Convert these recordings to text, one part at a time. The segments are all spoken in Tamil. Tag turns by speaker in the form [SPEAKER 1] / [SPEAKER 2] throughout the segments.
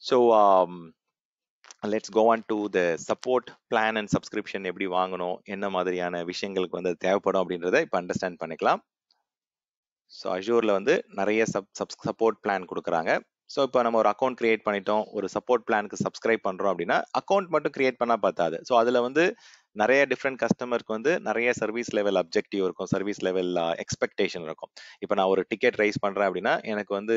[SPEAKER 1] So let's go on to the support plan and subscription எப்படி வாங்கணும் என்ன மாதிரியான விஷயங்களுக்கு வந்து அது தேவைப்படும் அப்படின்றத இப்போ அண்டர்ஸ்டாண்ட் பண்ணிக்கலாம் ஸோ அஷூரில் வந்து நிறைய சப் சப் சப்போர்ட் பிளான் கொடுக்குறாங்க ஸோ இப்போ நம்ம ஒரு அக்கௌண்ட் கிரியேட் பண்ணிட்டோம் ஒரு சப்போர்ட் பிளானுக்கு சப்ஸ்கிரைப் பண்ணுறோம் அப்படின்னா அக்கௌண்ட் மட்டும் கிரியேட் பண்ணால் பார்த்தாது ஸோ அதில் வந்து நிறைய டிஃப்ரெண்ட் கஸ்டமருக்கு வந்து நிறைய சர்வீஸ் லெவல் அப்ஜெக்டிவ் இருக்கும் சர்வீஸ் லெவல் எக்ஸ்பெக்டேஷன் இருக்கும் இப்போ நான் ஒரு டிக்கெட் ரைஸ் பண்ணுறேன் அப்படின்னா எனக்கு வந்து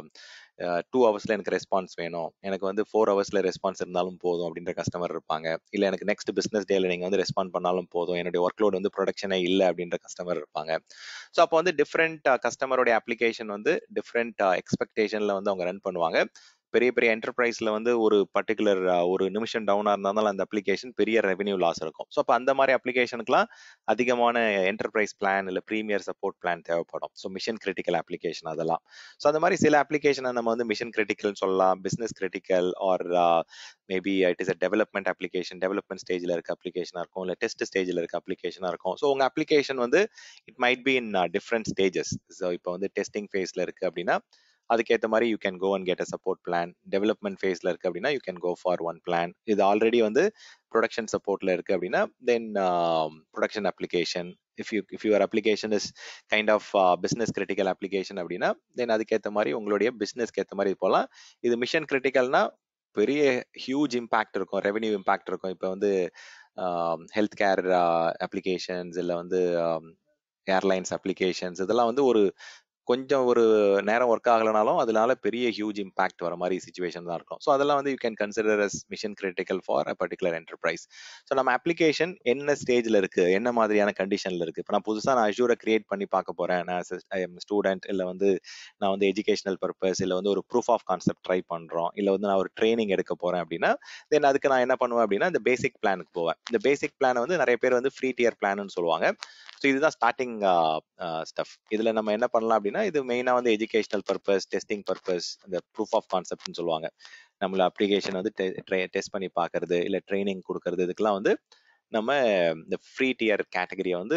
[SPEAKER 1] டூ ஹவர்ஸ்ல எனக்கு ரெஸ்பான்ஸ் வேணும் எனக்கு வந்து ஃபோர் ஹவர்ஸ்ல ரெஸ்பான்ஸ் இருந்தாலும் போதும் அப்படின்ற கஸ்டமர் இருப்பாங்க இல்லை எனக்கு நெக்ஸ்ட் பிஸ்னஸ் டேல நீங்க வந்து ரெஸ்பாண்ட் பண்ணாலும் போதும் என்னுடைய ஒர்க் லோட் வந்து ப்ரொடக்ஷனே இல்லை அப்படின்ற கஸ்டமர் இருப்பாங்க ஸோ அப்போ வந்து டிஃப்ரெண்ட் கஸ்டமருடைய அப்ளிகேஷன் வந்து டிஃப்ரெண்ட் எக்ஸ்பெக்டேஷன்ல வந்து அவங்க ரன் பண்ணுவாங்க பெரிய பெரிய என்டர்பிரைஸ்ல வந்து ஒரு பர்டிகுலர் ஒரு நிமிஷம் டவுனா இருந்தாலும் அந்த அப்ளிகேஷன் பெரிய ரெவென்யூ லாஸ் இருக்கும் ஸோ அப்போ அந்த மாதிரி அப்ளிகேஷனுக்குலாம் அதிகமான என்டர்பிரைஸ் பிளான் இல்லை ப்ரீமியர் சப்போர்ட் பிளான் தேவைப்படும் ஸோ மிஷன் கிரிட்டிக்கல் அப்ளிகேஷன் அதெல்லாம் ஸோ அந்த மாதிரி சில அப்ளிகேஷனை நம்ம வந்து மிஷன் கிரிட்டிக்கல் சொல்லலாம் business critical or maybe it is a development application development ஸ்டேஜில் இருக்க அப்ளிகேஷனாக இருக்கும் இல்லை டெஸ்ட் ஸ்டேஜில் இருக்க அப்ளிகேஷனாக இருக்கும் ஸோ உங்கள் அப்ளிகேஷன் வந்து it might be in different stages so இப்போ வந்து டெஸ்டிங் ஃபேஸில் இருக்குது அப்படின்னா அதுக்கேற்ற மாதிரி you can go and get a support plan development ஃபேஸில் இருக்குது அப்படின்னா you can go for one plan இது ஆல்ரெடி வந்து ப்ரொடக்ஷன் சப்போர்ட்டில் இருக்குது அப்படின்னா then production application if you if your application is kind of business critical application அப்படின்னா தென் அதுக்கேற்ற மாதிரி உங்களுடைய பிஸ்னஸ்க்கு ஏற்ற மாதிரி போகலாம் இது மிஷன் கிரிட்டிக்கல்னா பெரிய ஹியூஜ் இம்பேக்ட் இருக்கும் ரெவென்யூ இம்பேக்ட் இருக்கும் இப்போ வந்து ஹெல்த் கேர் அப்ளிகேஷன்ஸ் இல்லை வந்து ஏர்லைன்ஸ் அப்ளிகேஷன்ஸ் இதெல்லாம் வந்து ஒரு கொஞ்சம் ஒரு நேரம் ஒர்க் ஆகலனாலும் அதனால பெரிய ஹியூஜ் இம்பாக்ட் வர மாதிரி சுச்சுவேஷன் தான் இருக்கும் ஸோ அதெல்லாம் வந்து you can consider as mission critical for a particular enterprise so நம்ம அப்ளிகேஷன் என்ன ஸ்டேஜில் இருக்கு என்ன மாதிரியான கண்டிஷனில் இருக்கு இப்போ நான் புதுசாக நான் அஷூரை கிரியேட் பண்ணி பார்க்க போறேன் நான் ஸ்டூடெண்ட் இல்லை வந்து நான் வந்து எஜுகேஷனல் பர்பஸ் இல்லை வந்து ஒரு ப்ரூஃப் ஆஃப் கான்செப்ட் ட்ரை பண்ணுறோம் இல்லை வந்து நான் ஒரு ட்ரைனிங் எடுக்க போறேன் அப்படின்னா தென் அதுக்கு நான் என்ன பண்ணுவேன் அப்படின்னா இந்த பேசிக் பிளானுக்கு போவேன் இந்த பேசிக் பிளானை வந்து நிறைய பேர் வந்து ஃப்ரீ டியர் பிளான்னு சொல்லுவாங்க ஸோ இதுதான் ஸ்டார்டிங் ஸ்டஃப் இதில் நம்ம என்ன பண்ணலாம் அப்படின்னா இது மெயினாக வந்து எஜுகேஷனல் பர்பஸ் டெஸ்டிங் பர்பஸ் இந்த ப்ரூஃப் ஆஃப் கான்செப்ட்னு சொல்லுவாங்க நம்மள அப்ளிகேஷன் வந்து டெஸ்ட் பண்ணி பார்க்கறது இல்லை ட்ரைனிங் கொடுக்கறது இதுக்கெல்லாம் வந்து நம்ம இந்த ஃப்ரீ டியர் கேட்டகரியை வந்து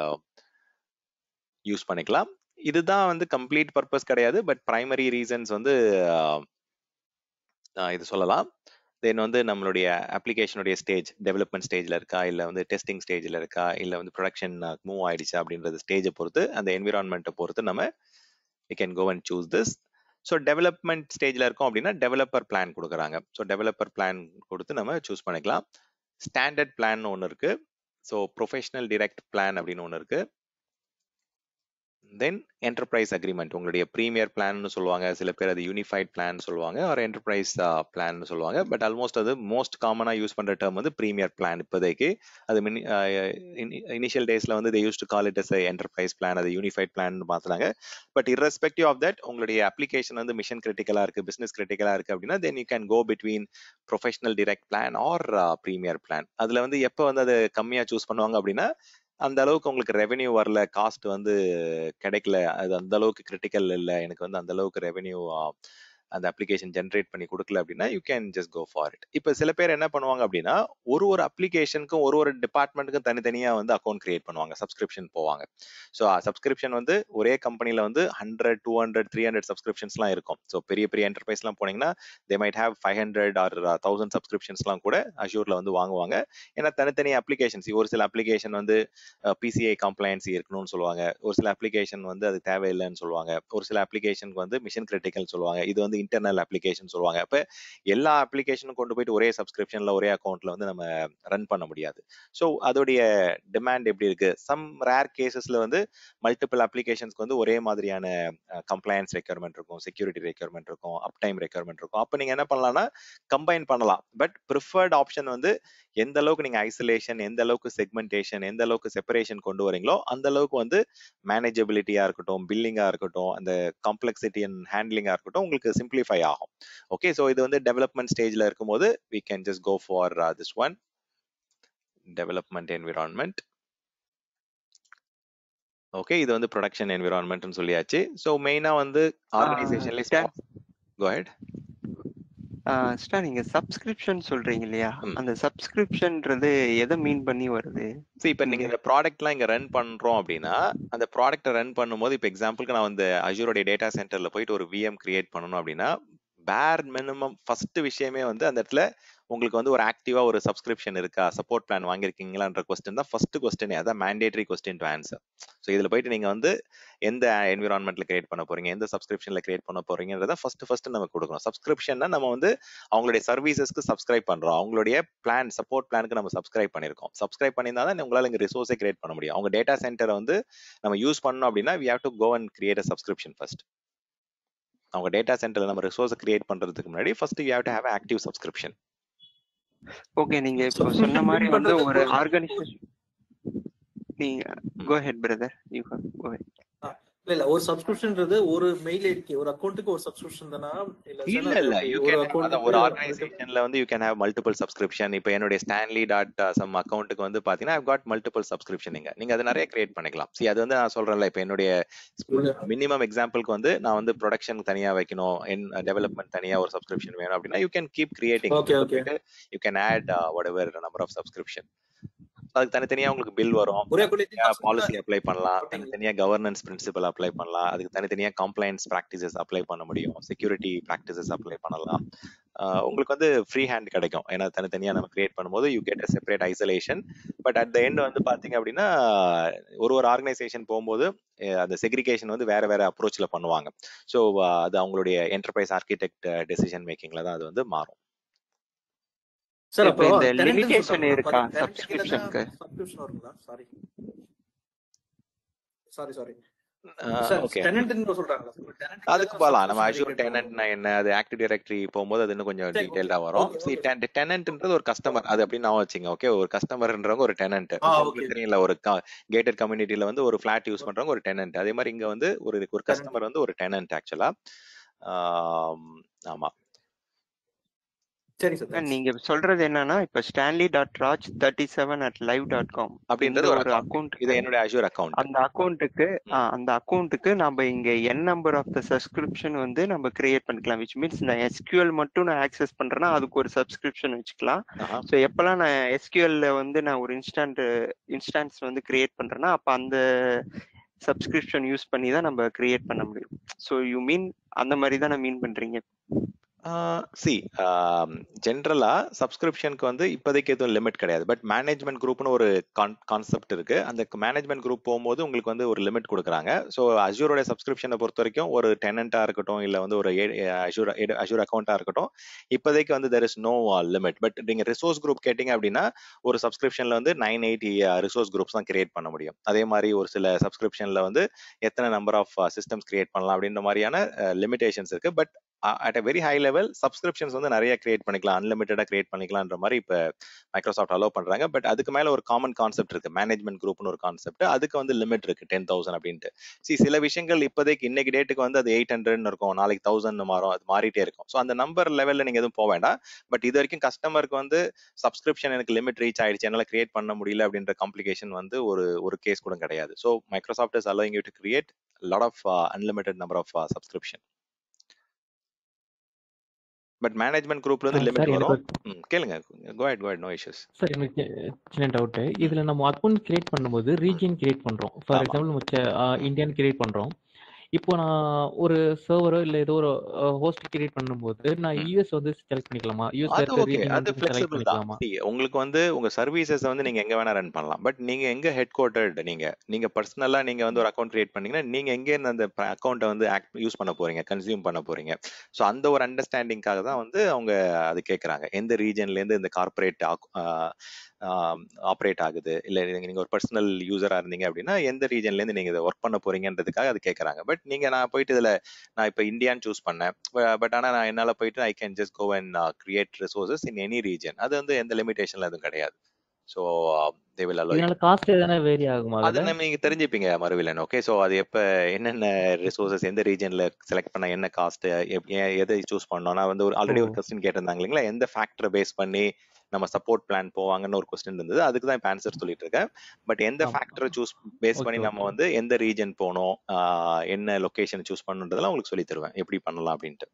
[SPEAKER 1] யூஸ் பண்ணிக்கலாம் இதுதான் வந்து கம்ப்ளீட் பர்பஸ் கிடையாது பட் ப்ரைமரி ரீசன்ஸ் வந்து இது சொல்லலாம் தென் வந்து நம்மளுடைய அப்ளிகேஷனுடைய ஸ்டேஜ் டெவலப்மெண்ட் ஸ்டேஜில் இருக்கா இல்லை வந்து டெஸ்டிங் ஸ்டேஜில் இருக்கா இல்லை வந்து ப்ரொடக்ஷன் மூவ் ஆயிடுச்சா அப்படின்றது ஸ்டேஜை பொறுத்து அந்த என்விரான்மெண்ட்டை பொறுத்து நம்ம you can go and choose this so development ஸ்டேஜில் இருக்கோம் அப்படின்னா டெவலப்பர் பிளான் கொடுக்குறாங்க ஸோ டெவலப்பர் பிளான் கொடுத்து நம்ம சூஸ் பண்ணிக்கலாம் ஸ்டாண்டர்ட் பிளான் ஒன்று இருக்கு ஸோ ப்ரொஃபஷனல் டிரெக்ட் பிளான் அப்படின்னு ஒன்று இருக்கு தென் என்டர்பிரைஸ் அக்ரிமெண்ட் உங்களுடைய ப்ரீமியர் பிளான்னு சொல்லுவாங்க சில பேர் அது யூனிஃபைட் பிளான் சொல்லுவாங்க ஒரு என்டர்பிரைஸ் பிளான் சொல்லுவாங்க பட் ஆல்மோஸ்ட் அது மோஸ்ட் காமனாக யூஸ் பண்ணுற டேர்ம் வந்து ப்ரீமியர் பிளான் இப்போதைக்கு அது மினி இனிஷியல் டேஸில் வந்து they use to call it as enterprise plan அது யூனிஃபைட் பிளான் மாற்றினாங்க பட் இரஸ்பெக்டிவ் ஆஃப் தட் உங்களுடைய அப்ளிகேஷன் வந்து மிஷன் கிரிட்டிக்கலாக இருக்குது பிஸ்னஸ் கிரிட்டிக்கலாக இருக்குது அப்படின்னா then you can go between professional direct plan or premier plan அதில் வந்து எப்போ வந்து அது கம்மியாக சூஸ் பண்ணுவாங்க அப்படின்னா அந்த அளவுக்கு உங்களுக்கு ரெவென்யூ வரல காஸ்ட் வந்து கிடைக்கல அது அந்த அளவுக்கு கிரிட்டிக்கல் இல்லை எனக்கு வந்து அந்த அளவுக்கு ரெவென்யூ அந்த அப்ளிகேஷன் ஜென்ரேட் பண்ணி கொடுக்கல அப்படின்னா you can just go for it இப்போ சில பேர் என்ன பண்ணுவாங்க அப்படின்னா ஒரு ஒரு அப்ளிகேஷனுக்கும் ஒரு ஒரு டிபார்ட்மெண்ட்டுக்கும் தனித்தனியாக வந்து அக்கௌண்ட் கிரியேட் பண்ணுவாங்க சப்ஸ்கிரிப்ஷன் போவாங்க ஸோ சப்ஸ்கிரிப்ஷன் வந்து ஒரே கம்பெனியில் வந்து hundred two hundred three hundred சப்ஸ்கிரிப்ஷன்ஸ்லாம் இருக்கும் ஸோ பெரிய பெரிய என்டர்பிரைஸ்லாம் போனீங்கன்னா they might have five hundred or thousand சப்ஸ்கிரிப்ஷன்ஸ்லாம் கூட அஷூரில் வந்து வாங்குவாங்க ஏன்னா தனித்தனி அப்ளிகேஷன்ஸ் ஒரு சில அப்ளிகேஷன் வந்து பிசிஐ கம்ப்ளைன்சி இருக்கணும்னு சொல்லுவாங்க ஒரு சில அப்ளிகேஷன் வந்து அது தேவையில்லைன்னு சொல்லுவாங்க ஒரு சில அப்ளிகேஷனுக்கு வந்து மிஷன் கிரிட்டிக்கல் சொல்லுவாங்க இது வந்து இன்டர்னல் அப்ளிகேஷன் சொல்லுவாங்க அப்போ எல்லா அப்ளிகேஷனும் கொண்டு போயிட்டு ஒரே சப்ஸ்கிரிப்ஷன்ல ஒரே அக்கௌண்ட்ல வந்து நம்ம ரன் பண்ண முடியாது ஸோ அதோடைய டிமாண்ட் எப்படி இருக்கு சம் ரேர் கேசஸ்ல வந்து மல்டிபிள் அப்ளிகேஷன்ஸ்க்கு வந்து ஒரே மாதிரியான கம்ப்ளைன்ஸ் ரெக்யர்மெண்ட் இருக்கும் செக்யூரிட்டி ரெக்யர்மெண்ட் இருக்கும் அப் டைம் ரெக்யர்மெண்ட் இருக்கும் அப்போ நீங்க என்ன பண்ணலாம்னா கம்பைன் பண்ணலாம் பட் ப்ரிஃபர்ட் ஆப்ஷன் வந்து எந்த அளவுக்கு நீங்க ஐசோலேஷன் எந்த அளவுக்கு செக்மெண்டேஷன் எந்த அளவுக்கு செப்பரேஷன் கொண்டு வரீங்களோ அந்த அளவுக்கு வந்து மேனேஜபிலிட்டியா இருக்கட்டும் பில்லிங்கா இருக்கட்டும் அந்த காம்ப்ளெக்சிட்டி அண்ட் ஹேண்ட்லிங்கா இருக்கட்டும் உங்களுக்கு சிம்பிளிஃபை ஆகும் ஓகே ஸோ இது வந்து டெவலப்மெண்ட் ஸ்டேஜ்ல இருக்கும்போது we can just go for this one development environment okay இது வந்து ப்ரொடக்ஷன் என்விரான்மெண்ட்னு சொல்லியாச்சு ஸோ மெயினா வந்து ஆர்கனைசேஷன்ல கோஹெட்
[SPEAKER 2] ஸ்டார் நீங்க சப்ஸ்கிரிப்ஷன் சொல்றீங்க இல்லையா அந்த சப்ஸ்கிரிப்ஷன்ன்றது எதை மீன் பண்ணி வருது
[SPEAKER 1] சரி இப்போ நீங்க இந்த ப்ராடக்ட்லாம் இங்க ரன் பண்றோம் அப்படின்னா அந்த ப்ராடக்ட்டை ரன் பண்ணும்போது இப்போ எக்ஸாம்பிளுக்கு நான் வந்து அஜூரோடைய டேட்டா சென்டர்ல போயிட்டு ஒரு விஎம் கிரியேட் பண்ணணும் அப்படின்னா பேர் மினிமம் ஃபர்ஸ்ட் விஷயமே வந்து அந்த இடத்துல உங்களுக்கு வந்து ஒரு ஆக்டிவா ஒரு சப்ஸ்கிரிப்ஷன் இருக்கா சப்போர்ட் பிளான் வாங்கியிருக்கீங்களான்ற கொஸ்டின் தான் ஃபர்ஸ்ட் கொஸ்டின் அதான் mandatory question to answer so இதுல போயிட்டு நீங்க வந்து எந்த என்விரான்மெண்ட்ல கிரியேட் பண்ண போறீங்க எந்த சப்ஸ்கிரிப்ஷன்ல கிரியேட் பண்ண போறீங்கன்றத ஃபர்ஸ்ட் ஃபர்ஸ்ட் நம்ம கொடுக்கணும் சப்ஸ்கிரிப்ஷன்னா நம்ம வந்து அவங்களுடைய சர்வீசஸ்க்கு சப்ஸ்கிரைப் பண்றோம் அவங்களுடைய பிளான் சப்போர்ட் பிளானுக்கு நம்ம சப்ஸ்கிரைப் பண்ணிருக்கோம் சப்ஸ்கிரைப் பண்ணியிருந்தா தான் உங்களால இங்க ரிசோர்ஸை கிரியேட் பண்ண முடியும் அவங்க டேட்டா சென்டரை வந்து நம்ம யூஸ் பண்ணோம் அப்படின்னா we have to go and create a subscription first அவங்க டேட்டா சென்டர்ல நம்ம ரிசோர்ஸ் கிரியேட் பண்றதுக்கு முன்னாடி first you have to have active subscription
[SPEAKER 2] okay நீங்க இப்போ சொன்ன மாதிரி வந்து ஒரு ஆர்கனைசேஷன் நீங்க go head brother you go head
[SPEAKER 3] இல்ல இல்ல ஒரு சப்ஸ்கிரிப்ஷன்ன்றது ஒரு மெயில் ஐடிக்கு ஒரு அக்கௌண்ட்டுக்கு ஒரு சப்ஸ்கிரிப்ஷன் தானா
[SPEAKER 1] இல்ல
[SPEAKER 3] இல்ல
[SPEAKER 1] இல்ல யூ
[SPEAKER 3] ஒரு
[SPEAKER 1] கேன் அத ஒரு
[SPEAKER 3] அக்கௌண்ட்டுக்கு
[SPEAKER 1] ஆர்கனைசேஷன்ல வந்து you can have multiple subscription இப்போ என்னுடைய ஸ்டான்லி டாட் சம் அக்கௌண்ட்டுக்கு வந்து பாத்தீங்கன்னா ஐ காட் மல்டிபிள் சப்ஸ்கிரிப்ஷன் நீங்க நீங்க அதை நிறைய கிரியேட் பண்ணிக்கலாம் சி அது வந்து நான் சொல்றேன்ல இப்போ என்னுடைய மினிமம் எக்ஸாம்பிளுக்கு வந்து நான் வந்து ப்ரொடக்ஷன் தனியா வைக்கணும் என் டெவலப்மெண்ட் தனியா ஒரு சப்ஸ்கிரிப்ஷன் வேணும் அப்படின்னா you can keep creating
[SPEAKER 3] okay okay
[SPEAKER 1] you can add whatever number of subscription அதுக்கு தனித்தனியா உங்களுக்கு பில் வரும்
[SPEAKER 3] ஒரே அக்கௌண்ட்ல
[SPEAKER 1] பாலிசி அப்ளை பண்ணலாம் தனித்தனியா கவர்னன்ஸ் பிரின்சிபல் அப்ளை பண்ணலாம் அதுக்கு தனித்தனியா கம்ப்ளைண்ட்ஸ் ப்ராக்டிசஸ் அப்ளை பண்ண முடியும் செக்யூரிட்டி ப்ராக்டிசஸ் அப்ளை பண்ணலாம் ஆஹ் உங்களுக்கு வந்து ஃப்ரீ ஹேண்ட் கிடைக்கும் ஏன்னா தனித்தனியா நம்ம கிரியேட் பண்ணும்போது you get separate isolation but at the end வந்து பாத்தீங்க அப்படின்னா ஒரு ஒரு ஆர்கனைசேஷன் போகும்போது அஹ் அந்த செக்ரிகேஷன் வந்து வேற வேற அப்ரோச்ல பண்ணுவாங்க ஸோ அது அவங்களுடைய என்டர்பிரைஸ் ஆர்கிடெக்ட் டெசிஷன் மேக்கிங்ல தான் அது வந்து மாறும்
[SPEAKER 3] சார்
[SPEAKER 2] இப்ப
[SPEAKER 3] அப்போ
[SPEAKER 2] இந்த limitation இருக்கா
[SPEAKER 3] சப்ஸ்கிரிப்ஷன்
[SPEAKER 2] subscription-க்கு?
[SPEAKER 3] சப்ஸ்கிரிப்ஷன் வருங்களா sorry sorry sorry
[SPEAKER 1] ah
[SPEAKER 3] sir
[SPEAKER 1] okay
[SPEAKER 3] டெனன்ட்னு சொல்றாங்களா Tenant க்கு
[SPEAKER 1] அதுக்கு
[SPEAKER 3] தான்
[SPEAKER 1] போகலாம் நம்ம
[SPEAKER 3] subscription
[SPEAKER 1] அஷூர்
[SPEAKER 3] create
[SPEAKER 1] டெனன்ட்னா என்ன அது ஆக்டிவ் டைரக்டரி போகும்போது அது இன்னும் கொஞ்சம்
[SPEAKER 3] சரி,
[SPEAKER 1] டீடைல்டா
[SPEAKER 3] okay,
[SPEAKER 1] வரும்
[SPEAKER 3] okay,
[SPEAKER 1] சி
[SPEAKER 3] okay.
[SPEAKER 1] டெனன்ட்ன்றது ஒரு கஸ்டமர் அது அப்படின்னு நான் வச்சுங்க ஓகே ஒரு கஸ்டமர்ன்றவங்க ஒரு டெனன்ட்
[SPEAKER 3] ஆ, okay.
[SPEAKER 1] உங்களுக்கு தெரியல ஒரு கேட்டட் கம்யூனிட்டில வந்து ஒரு ஃபிளாட் யூஸ் பண்றவங்க ஒரு டெனன்ட் அதே மாதிரி இங்க வந்து ஒரு ஒரு கஸ்டமர் வந்து ஒரு டெனன்ட் ஆக்சுவலா ஆமா
[SPEAKER 3] சரி சார் thanks.
[SPEAKER 2] நீங்க சொல்றது என்னன்னா இப்ப Stanley dot Raj thirty seven at live dot com
[SPEAKER 1] அப்படின்றது ஒரு
[SPEAKER 2] ஒரு
[SPEAKER 1] அக்கௌண்ட்
[SPEAKER 2] அக்கௌண்ட்
[SPEAKER 1] இது என்னுடைய அஷூர் அக்கௌண்ட்
[SPEAKER 2] அந்த அக்கௌண்ட்டுக்கு அந்த அக்கௌண்ட்டுக்கு நம்ம இங்க N number of the subscription வந்து நம்ம கிரியேட் பண்ணிக்கலாம் விச் மீன்ஸ் நான் எஸ்கியூஎல் மட்டும் நான் ஆக்சஸ் பண்றேன்னா அதுக்கு ஒரு சப்ஸ்கிரிப்ஷன் வச்சுக்கலாம் ஸோ எப்பெல்லாம் நான் எஸ்கியூஎல்ல வந்து நான் ஒரு இன்ஸ்டன்ட் இன்ஸ்டான்ஸ் வந்து கிரியேட் பண்றேன்னா அப்ப அந்த சப்ஸ்கிரிப்ஷன் யூஸ் பண்ணி தான் நம்ம கிரியேட் பண்ண முடியும் ஸோ யூ மீன் அந்த மாதிரி தான் மீன் பண்றீங்க
[SPEAKER 1] சி ஜென்ரலா சப்ஸ்கிரிப்ஷனுக்கு வந்து இப்போதைக்கு எதுவும் லிமிட் கிடையாது பட் மேனேஜ்மெண்ட் குரூப்னு ஒரு கான்செப்ட் இருக்கு அந்த மேனேஜ்மெண்ட் குரூப் போகும்போது உங்களுக்கு வந்து ஒரு லிமிட் கொடுக்குறாங்க ஸோ அஜூரோட சப்ஸ்கிரிப்ஷனை பொறுத்த வரைக்கும் ஒரு டெனண்டா இருக்கட்டும் இல்லை வந்து ஒரு அஜூர் அஜூர் அக்கௌண்டா இருக்கட்டும் இப்போதைக்கு வந்து there is no limit but நீங்க ரிசோர்ஸ் குரூப் கேட்டிங்க அப்படின்னா ஒரு சப்ஸ்கிரிப்ஷன்ல வந்து நைன் எயிட்டி ரிசோர்ஸ் குரூப்ஸ் தான் கிரியேட் பண்ண முடியும் அதே மாதிரி ஒரு சில சப்ஸ்கிரிப்ஷன்ல வந்து எத்தனை நம்பர் ஆஃப் சிஸ்டம்ஸ் கிரியேட் பண்ணலாம் அப்படின்ற மாதிரியான லிமிடேஷன்ஸ் இருக்கு but at a very high level subscriptions வந்து நிறைய கிரியேட் பண்ணிக்கலாம் அன்லிமிட்டடா கிரியேட் பண்ணிக்கலாம்ன்ற மாதிரி இப்போ மைக்ரோசாஃப்ட் அலோவ் பண்றாங்க பட் அதுக்கு மேல ஒரு காமன் கான்செப்ட் இருக்கு மேனேஜ்மெண்ட் குரூப்னு ஒரு கான்செப்ட் அதுக்கு வந்து லிமிட் இருக்கு டென் தௌசண்ட் அப்படின்ட்டு சி சில விஷயங்கள் இப்போதைக்கு இன்னைக்கு டேட்டுக்கு வந்து அது எயிட் ஹண்ட்ரட்னு இருக்கும் நாளைக்கு தௌசண்ட் மாறும் அது மாறிட்டே இருக்கும் ஸோ அந்த நம்பர் லெவல்ல நீங்க எதுவும் போக வேண்டாம் பட் இது வரைக்கும் கஸ்டமருக்கு வந்து சப்ஸ்கிரிப்ஷன் எனக்கு லிமிட் ரீச் ஆயிடுச்சு என்னால கிரியேட் பண்ண முடியல அப்படின்ற காம்ப்ளிகேஷன் வந்து ஒரு ஒரு கேஸ் கூட கிடையாது so Microsoft is allowing you to create lot of unlimited number of subscription but management குரூப்ல இருந்து லிமிட் வரும் ம், கேளுங்க go ahead go ahead no issues
[SPEAKER 4] sir எனக்கு சின்ன டவுட் இதுல நம்ம அக்கௌண்ட் கிரியேட் பண்ணும்போது ரீஜியன் கிரியேட் பண்றோம் ஃபார்
[SPEAKER 1] ஆமா.
[SPEAKER 4] எக்ஸாம்பிள் நம்ம இந்தியன் கிரியேட் பண்றோம் இப்போ நான் ஒரு சர்வரோ இல்ல ஏதோ ஒரு ஹோஸ்ட் கிரியேட் பண்ணும்போது நான்
[SPEAKER 1] ம்.
[SPEAKER 4] யூஎஸ் வந்து செலக்ட் பண்ணிக்கலாமா யூஎஸ்
[SPEAKER 1] அது
[SPEAKER 4] இருக்க
[SPEAKER 1] ஓகே
[SPEAKER 4] ரீஜன்
[SPEAKER 1] அது
[SPEAKER 4] வந்து செலக்ட்
[SPEAKER 1] ஃபிளெக்சிபிள் தான்
[SPEAKER 4] பண்ணிக்கலாமா
[SPEAKER 1] See, உங்களுக்கு வந்து உங்க சர்வீசஸ் வந்து நீங்க எங்க வேணா ரன் பண்ணலாம் பட் நீங்க எங்க ஹெட் குவார்ட்டர்ட் நீங்க நீங்க பர்சனலா நீங்க வந்து ஒரு அக்கௌண்ட் கிரியேட் பண்ணீங்கன்னா நீங்க எங்க இருந்து அந்த அக்கௌண்ட்டை வந்து யூஸ் பண்ண போறீங்க கன்சியூம் பண்ண போறீங்க ஸோ அந்த ஒரு அண்டர்ஸ்டாண்டிங்காக தான் வந்து அவங்க அது கேட்கறாங்க எந்த ரீஜன்ல இருந்து இந்த கார்பரேட் ஆப்ரேட் ஆகுது இல்ல நீங்க நீங்க ஒரு பர்சனல் யூசரா இருந்தீங்க அப்படின்னா எந்த ரீஜன்ல இருந்து நீங்க இதை ஒர்க் பண்ண போறீங்கன்றதுக்காக அது கேட்கறாங்க பட் நீங்க நான் போயிட்டு இதுல நான் இப்போ இந்தியான்னு சூஸ் பண்ணேன் பட் ஆனா நான் என்னால போயிட்டு I can just go and create resources in any region அது வந்து எந்த லிமிடேஷன்ல எதுவும் கிடையாது ஸோ தே வில் அலோ
[SPEAKER 4] இதனால காஸ்ட் எதனா வேரி ஆகுமா
[SPEAKER 1] அது
[SPEAKER 4] அதுல
[SPEAKER 1] நம்ம நீங்க தெரிஞ்சுப்பீங்க மறுவிலன் ஓகே ஸோ அது எப்ப என்னென்ன ரிசோர்சஸ் எந்த ரீஜன்ல செலக்ட் பண்ண என்ன காஸ்ட் எதை சூஸ் பண்ணோம் நான் வந்து ஒரு ஆல்ரெடி ஒரு
[SPEAKER 4] ஓ.
[SPEAKER 1] கொஸ்டின் கேட்டிருந்தாங்க இல்லைங்களா எந்த ஃபேக்டரை பேஸ் பண்ணி நம்ம சப்போர்ட் பிளான் போவாங்கன்னு ஒரு கொஸ்டின் இருந்தது அதுக்கு தான் இப்போ ஆன்சர் சொல்லிட்டு இருக்கேன் பட் எந்த
[SPEAKER 4] ஆமா.
[SPEAKER 1] ஃபேக்டரை சூஸ் பேஸ்
[SPEAKER 4] ஓகே
[SPEAKER 1] பண்ணி நம்ம
[SPEAKER 4] ஓகே
[SPEAKER 1] வந்து எந்த ரீஜன் போகணும் ஆஹ் என்ன லொகேஷன் சூஸ் பண்ணுன்றதெல்லாம் உங்களுக்கு சொல்லி தருவேன் எப்படி பண்ணலாம் அப்படின்ட்டு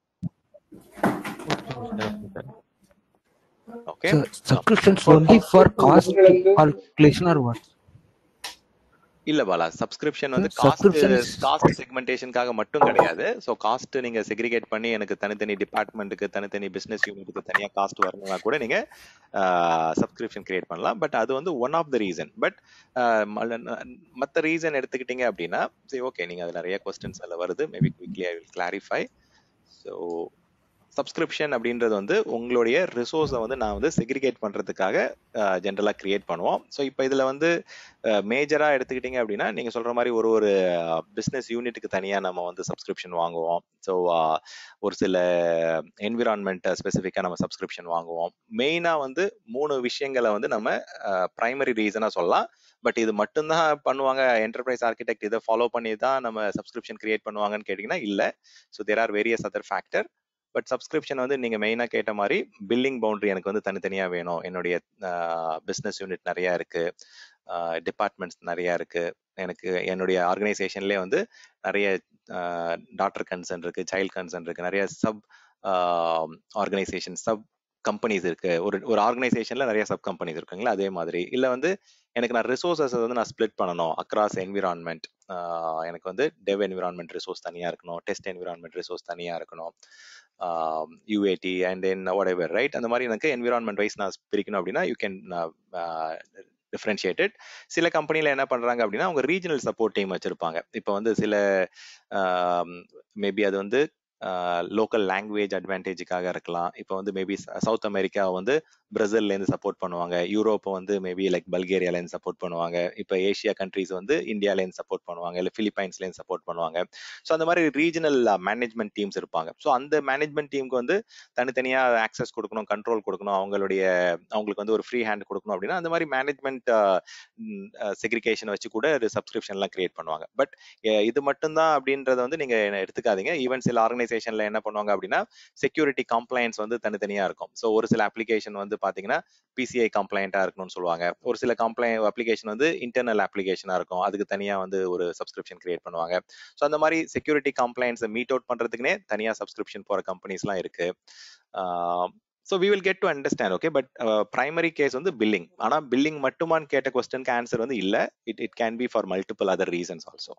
[SPEAKER 4] okay sir okay sir
[SPEAKER 1] okay
[SPEAKER 5] So subscriptions only for cost calculation or what?
[SPEAKER 1] இல்ல பாலா சப்ஸ்கிரிப்ஷன் வந்து காஸ்ட்
[SPEAKER 5] சப்ஸ்கிரிப்ஷன்ஸ்
[SPEAKER 1] காஸ்ட் செக்மெண்டேஷனுக்காக மட்டும் கிடையாது ஸோ காஸ்ட் நீங்க செக்ரிகேட் பண்ணி எனக்கு தனித்தனி டிபார்ட்மெண்ட்டுக்கு தனித்தனி பிசினஸ் யூனிட்டுக்கு தனியா காஸ்ட் வரணும்னா கூட நீங்க சப்ஸ்கிரிப்ஷன் கிரியேட் பண்ணலாம் பட் அது வந்து one of the reason but மற்ற ரீசன் எடுத்துக்கிட்டீங்க அப்படின்னா சரி ஓகே நீங்க அது நிறைய கொஸ்டின்ஸ் அதில் வருது maybe quickly I will clarify so subscription அப்படின்றது வந்து உங்களுடைய ரிசோர்ஸை வந்து நான் வந்து செக்ரிகேட் பண்ணுறதுக்காக ஜென்ரலாக கிரியேட் பண்ணுவோம் ஸோ இப்போ இதில் வந்து மேஜராக எடுத்துக்கிட்டிங்க அப்படின்னா நீங்கள் சொல்கிற மாதிரி ஒரு ஒரு பிஸ்னஸ் யூனிட்டுக்கு தனியாக நம்ம வந்து சப்ஸ்கிரிப்ஷன் வாங்குவோம் ஸோ ஒரு சில என்விரான்மெண்ட் ஸ்பெசிஃபிக்காக நம்ம சப்ஸ்கிரிப்ஷன் வாங்குவோம் மெயினாக வந்து மூணு விஷயங்களை வந்து நம்ம ப்ரைமரி ரீசனாக சொல்லலாம் பட் இது மட்டும்தான் பண்ணுவாங்க என்டர்பிரைஸ் ஆர்கிடெக்ட் இதை ஃபாலோ பண்ணி தான் நம்ம சப்ஸ்கிரிப்ஷன் கிரியேட் பண்ணுவாங்கன்னு கேட்டிங்கன்னா இல்லை so there are various other factor but subscription வந்து நீங்கள் மெயினாக கேட்ட மாதிரி பில்லிங் பவுண்டரி எனக்கு வந்து தனித்தனியாக வேணும் என்னுடைய பிஸ்னஸ் யூனிட் நிறையா இருக்குது டிபார்ட்மெண்ட்ஸ் நிறையா இருக்குது எனக்கு என்னுடைய ஆர்கனைசேஷன்லேயே வந்து நிறைய டாக்டர் கன்சர்ன் இருக்குது சைல்ட் கன்சர்ன் இருக்குது நிறைய சப் ஆர்கனைசேஷன் சப் கம்பெனிஸ் இருக்கு ஒரு ஒரு ஆர்கனைசேஷன்ல நிறைய சப் கம்பெனிஸ் இருக்குங்களா அதே மாதிரி இல்லை வந்து எனக்கு நான் ரிசோர்ஸஸ் வந்து நான் ஸ்ப்ளிட் பண்ணணும் அக்ராஸ் என்விரான்மெண்ட் எனக்கு வந்து டெவ் என்விரான்மெண்ட் ரிசோர்ஸ் தனியாக இருக்கணும் டெஸ்ட் என்விரான்மெண்ட் ரிசோர்ஸ் தனியாக இருக்கணும் UAT and then whatever right அந்த மாதிரி எனக்கு என்விரான்மெண்ட் வைஸ் நான் பிரிக்கணும் அப்படின்னா யூ கேன் டிஃப்ரென்ஷியேட்டட் சில கம்பெனியில் என்ன பண்ணுறாங்க அப்படின்னா அவங்க ரீஜனல் சப்போர்ட் டீம் வச்சுருப்பாங்க இப்போ வந்து சில மேபி அது வந்து லோக்கல் லாங்குவேஜ் அட்வான்டேஜுக்காக இருக்கலாம் இப்போ வந்து மேபி சவுத் அமெரிக்கா வந்து பிரேசில்லேருந்து சப்போர்ட் பண்ணுவாங்க யூரோப்பை வந்து மேபி லைக் பல்கேரியாலேருந்து சப்போர்ட் பண்ணுவாங்க இப்போ ஏஷியா கண்ட்ரீஸ் வந்து இந்தியாலேருந்து சப்போர்ட் பண்ணுவாங்க இல்லை ஃபிலிப்பைன்ஸ்லேருந்து சப்போர்ட் பண்ணுவாங்க ஸோ அந்த மாதிரி ரீஜனல் மேனேஜ்மெண்ட் டீம்ஸ் இருப்பாங்க ஸோ அந்த மேனேஜ்மெண்ட் டீமுக்கு வந்து தனித்தனியாக ஆக்சஸ் கொடுக்கணும் கண்ட்ரோல் கொடுக்கணும் அவங்களுடைய அவங்களுக்கு வந்து ஒரு ஃப்ரீ ஹேண்ட் கொடுக்கணும் அப்படின்னா அந்த மாதிரி மேனேஜ்மெண்ட் செக்ரிகேஷன் வச்சு கூட ஒரு சப்ஸ்கிரிப்ஷன்லாம் கிரியேட் பண்ணுவாங்க பட் இது மட்டும்தான் அப்படின்றத வந்து நீங்கள் எடுத்துக்காதீங்க ஈவன் சில ஆர்கனைசேஷன்ல என்ன பண்ணுவாங்க அப்படின்னா செக்யூரிட்டி கம்ப்ளைண்ட்ஸ் வந்து தனித்தனியாக இருக்கும் ஸோ ஒரு சில அப்ளிகேஷன் வந்து பார்த்தீங்கன்னா பிசிஐ கம்ப்ளைண்ட்டாக இருக்கணும்னு சொல்லுவாங்க ஒரு சில கம்ப்ளை அப்ளிகேஷன் வந்து இன்டர்னல் அப்ளிகேஷனாக இருக்கும் அதுக்கு தனியாக வந்து ஒரு சப்ஸ்கிரிப்ஷன் கிரியேட் பண்ணுவாங்க ஸோ அந்த மாதிரி செக்யூரிட்டி கம்ப்ளைண்ட்ஸை மீட் அவுட் பண்ணுறதுக்குனே தனியாக சப்ஸ்கிரிப்ஷன் போகிற கம்பெனிஸ்லாம் இருக்கு so we will get to understand okay but primary case வந்து பில்லிங் ஆனால் பில்லிங் மட்டுமான்னு கேட்ட கொஸ்டனுக்கு ஆன்சர் வந்து இல்லை it it can be for multiple other reasons also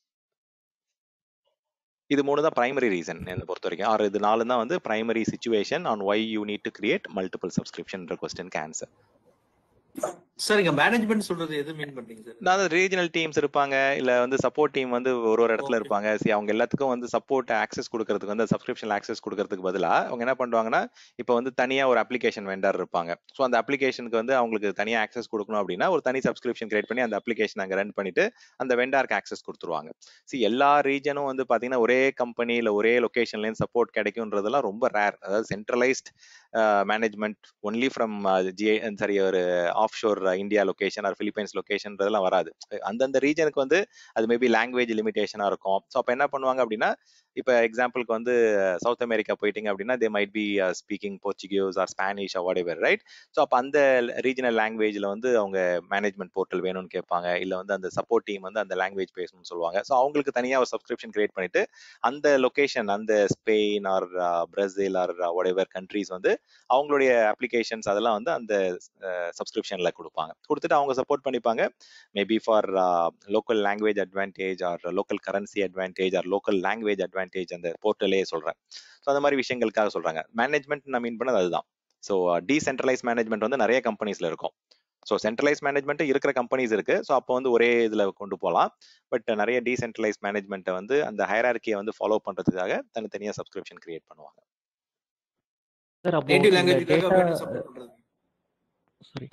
[SPEAKER 1] இது மூணு தான் பிரைமரி ரீசன் என்னை பொறுத்த வரைக்கும் ஆறு இது நாலு தான் வந்து primary situation on why you need to create multiple subscription question answer
[SPEAKER 3] sir இங்க மேனேஜ்மெண்ட் சொல்றது எது மீன் பண்றீங்க சார்
[SPEAKER 1] நான் ரீஜனல் டீம்ஸ் இருப்பாங்க இல்ல வந்து சப்போர்ட் டீம் வந்து ஒரு ஒரு இடத்துல இருப்பாங்க சரி அவங்க எல்லாத்துக்கும் வந்து சப்போர்ட் ஆக்சஸ் கொடுக்கறதுக்கு வந்து சப்ஸ்கிரிப்ஷன் ஆக்சஸ் கொடுக்கறதுக்கு பதிலா அவங்க என்ன பண்ணுவாங்கன்னா இப்போ வந்து தனியா ஒரு அப்ளிகேஷன் வெண்டர் இருப்பாங்க ஸோ அந்த அப்ளிகேஷனுக்கு வந்து அவங்களுக்கு தனியா ஆக்சஸ் கொடுக்கணும் அப்படின்னா ஒரு தனி சப்ஸ்கிரிப்ஷன் கிரியேட் பண்ணி அந்த அப்ளிகேஷன் அங்கே ரன் பண்ணிட்டு அந்த வெண்டாருக்கு ஆக்சஸ் கொடுத்துருவாங்க சி எல்லா ரீஜனும் வந்து பாத்தீங்கன்னா ஒரே கம்பெனி இல்ல ஒரே லொகேஷன்லேருந்து சப்போர்ட் கிடைக்கும்ன்றதெல்லாம் ரொம்ப ரேர் அதாவது centralised management only from GI sorry ஒரு offshore India location or Philippines லொகேஷன்றதெல்லாம் வராது அந்தந்த ரீஜனுக்கு வந்து அது மேபி லாங்குவேஜ் லிமிடேஷனாக இருக்கும் ஸோ அப்போ என்ன பண்ணுவாங்க அப்படின்னா இப்போ எக்ஸாம்பிளுக்கு வந்து சவுத் அமெரிக்கா போயிட்டீங்க அப்படின்னா they might be speaking Portuguese or Spanish or whatever right so அப்போ அந்த ரீஜனல் லாங்குவேஜில் வந்து அவங்க மேனேஜ்மெண்ட் போர்ட்டல் வேணும்னு கேட்பாங்க இல்லை வந்து அந்த சப்போர்ட் டீம் வந்து அந்த லாங்குவேஜ் பேசணும்னு சொல்லுவாங்க ஸோ அவங்களுக்கு தனியாக ஒரு சப்ஸ்கிரிப்ஷன் கிரியேட் பண்ணிட்டு அந்த லொகேஷன் அந்த Spain or Brazil or whatever countries வந்து அவங்களுடைய அப்ளிகேஷன்ஸ் அதெல்லாம் வந்து அந்த சப்ஸ்கிரிப்ஷனில் கொடுப்பாங்க கொடுத்துட்டு அவங்க சப்போர்ட் பண்ணிப்பாங்க maybe for local language advantage or local currency advantage or local language advantage அந்த போர்ட்டலே சொல்கிறேன் ஸோ அந்த மாதிரி விஷயங்களுக்காக சொல்கிறாங்க மேனேஜ்மெண்ட் நான் மீன் பண்ணது அதுதான் ஸோ டீசென்ட்ரலைஸ் மேனேஜ்மெண்ட் வந்து நிறைய கம்பெனிஸில் இருக்கும் ஸோ சென்ட்ரலைஸ் மேனேஜ்மெண்ட் இருக்கிற கம்பெனிஸ் இருக்கு ஸோ அப்போ வந்து ஒரே இதில் கொண்டு போகலாம் பட் நிறைய டீசென்ட்ரலைஸ் மேனேஜ்மெண்ட்டை வந்து அந்த ஹைரார்கியை வந்து ஃபாலோ பண்ணுறதுக்காக தனித்தனியாக சப்ஸ்கிரிப்ஷன் கிரியேட் பண்ணுவாங்க
[SPEAKER 4] சார் அப்போ
[SPEAKER 3] நேட்டிவ்
[SPEAKER 4] இந்த
[SPEAKER 3] லாங்குவேஜ்க்காக
[SPEAKER 4] டேட்டா
[SPEAKER 3] வேணும் சப்போர்ட் பண்றது
[SPEAKER 4] சாரி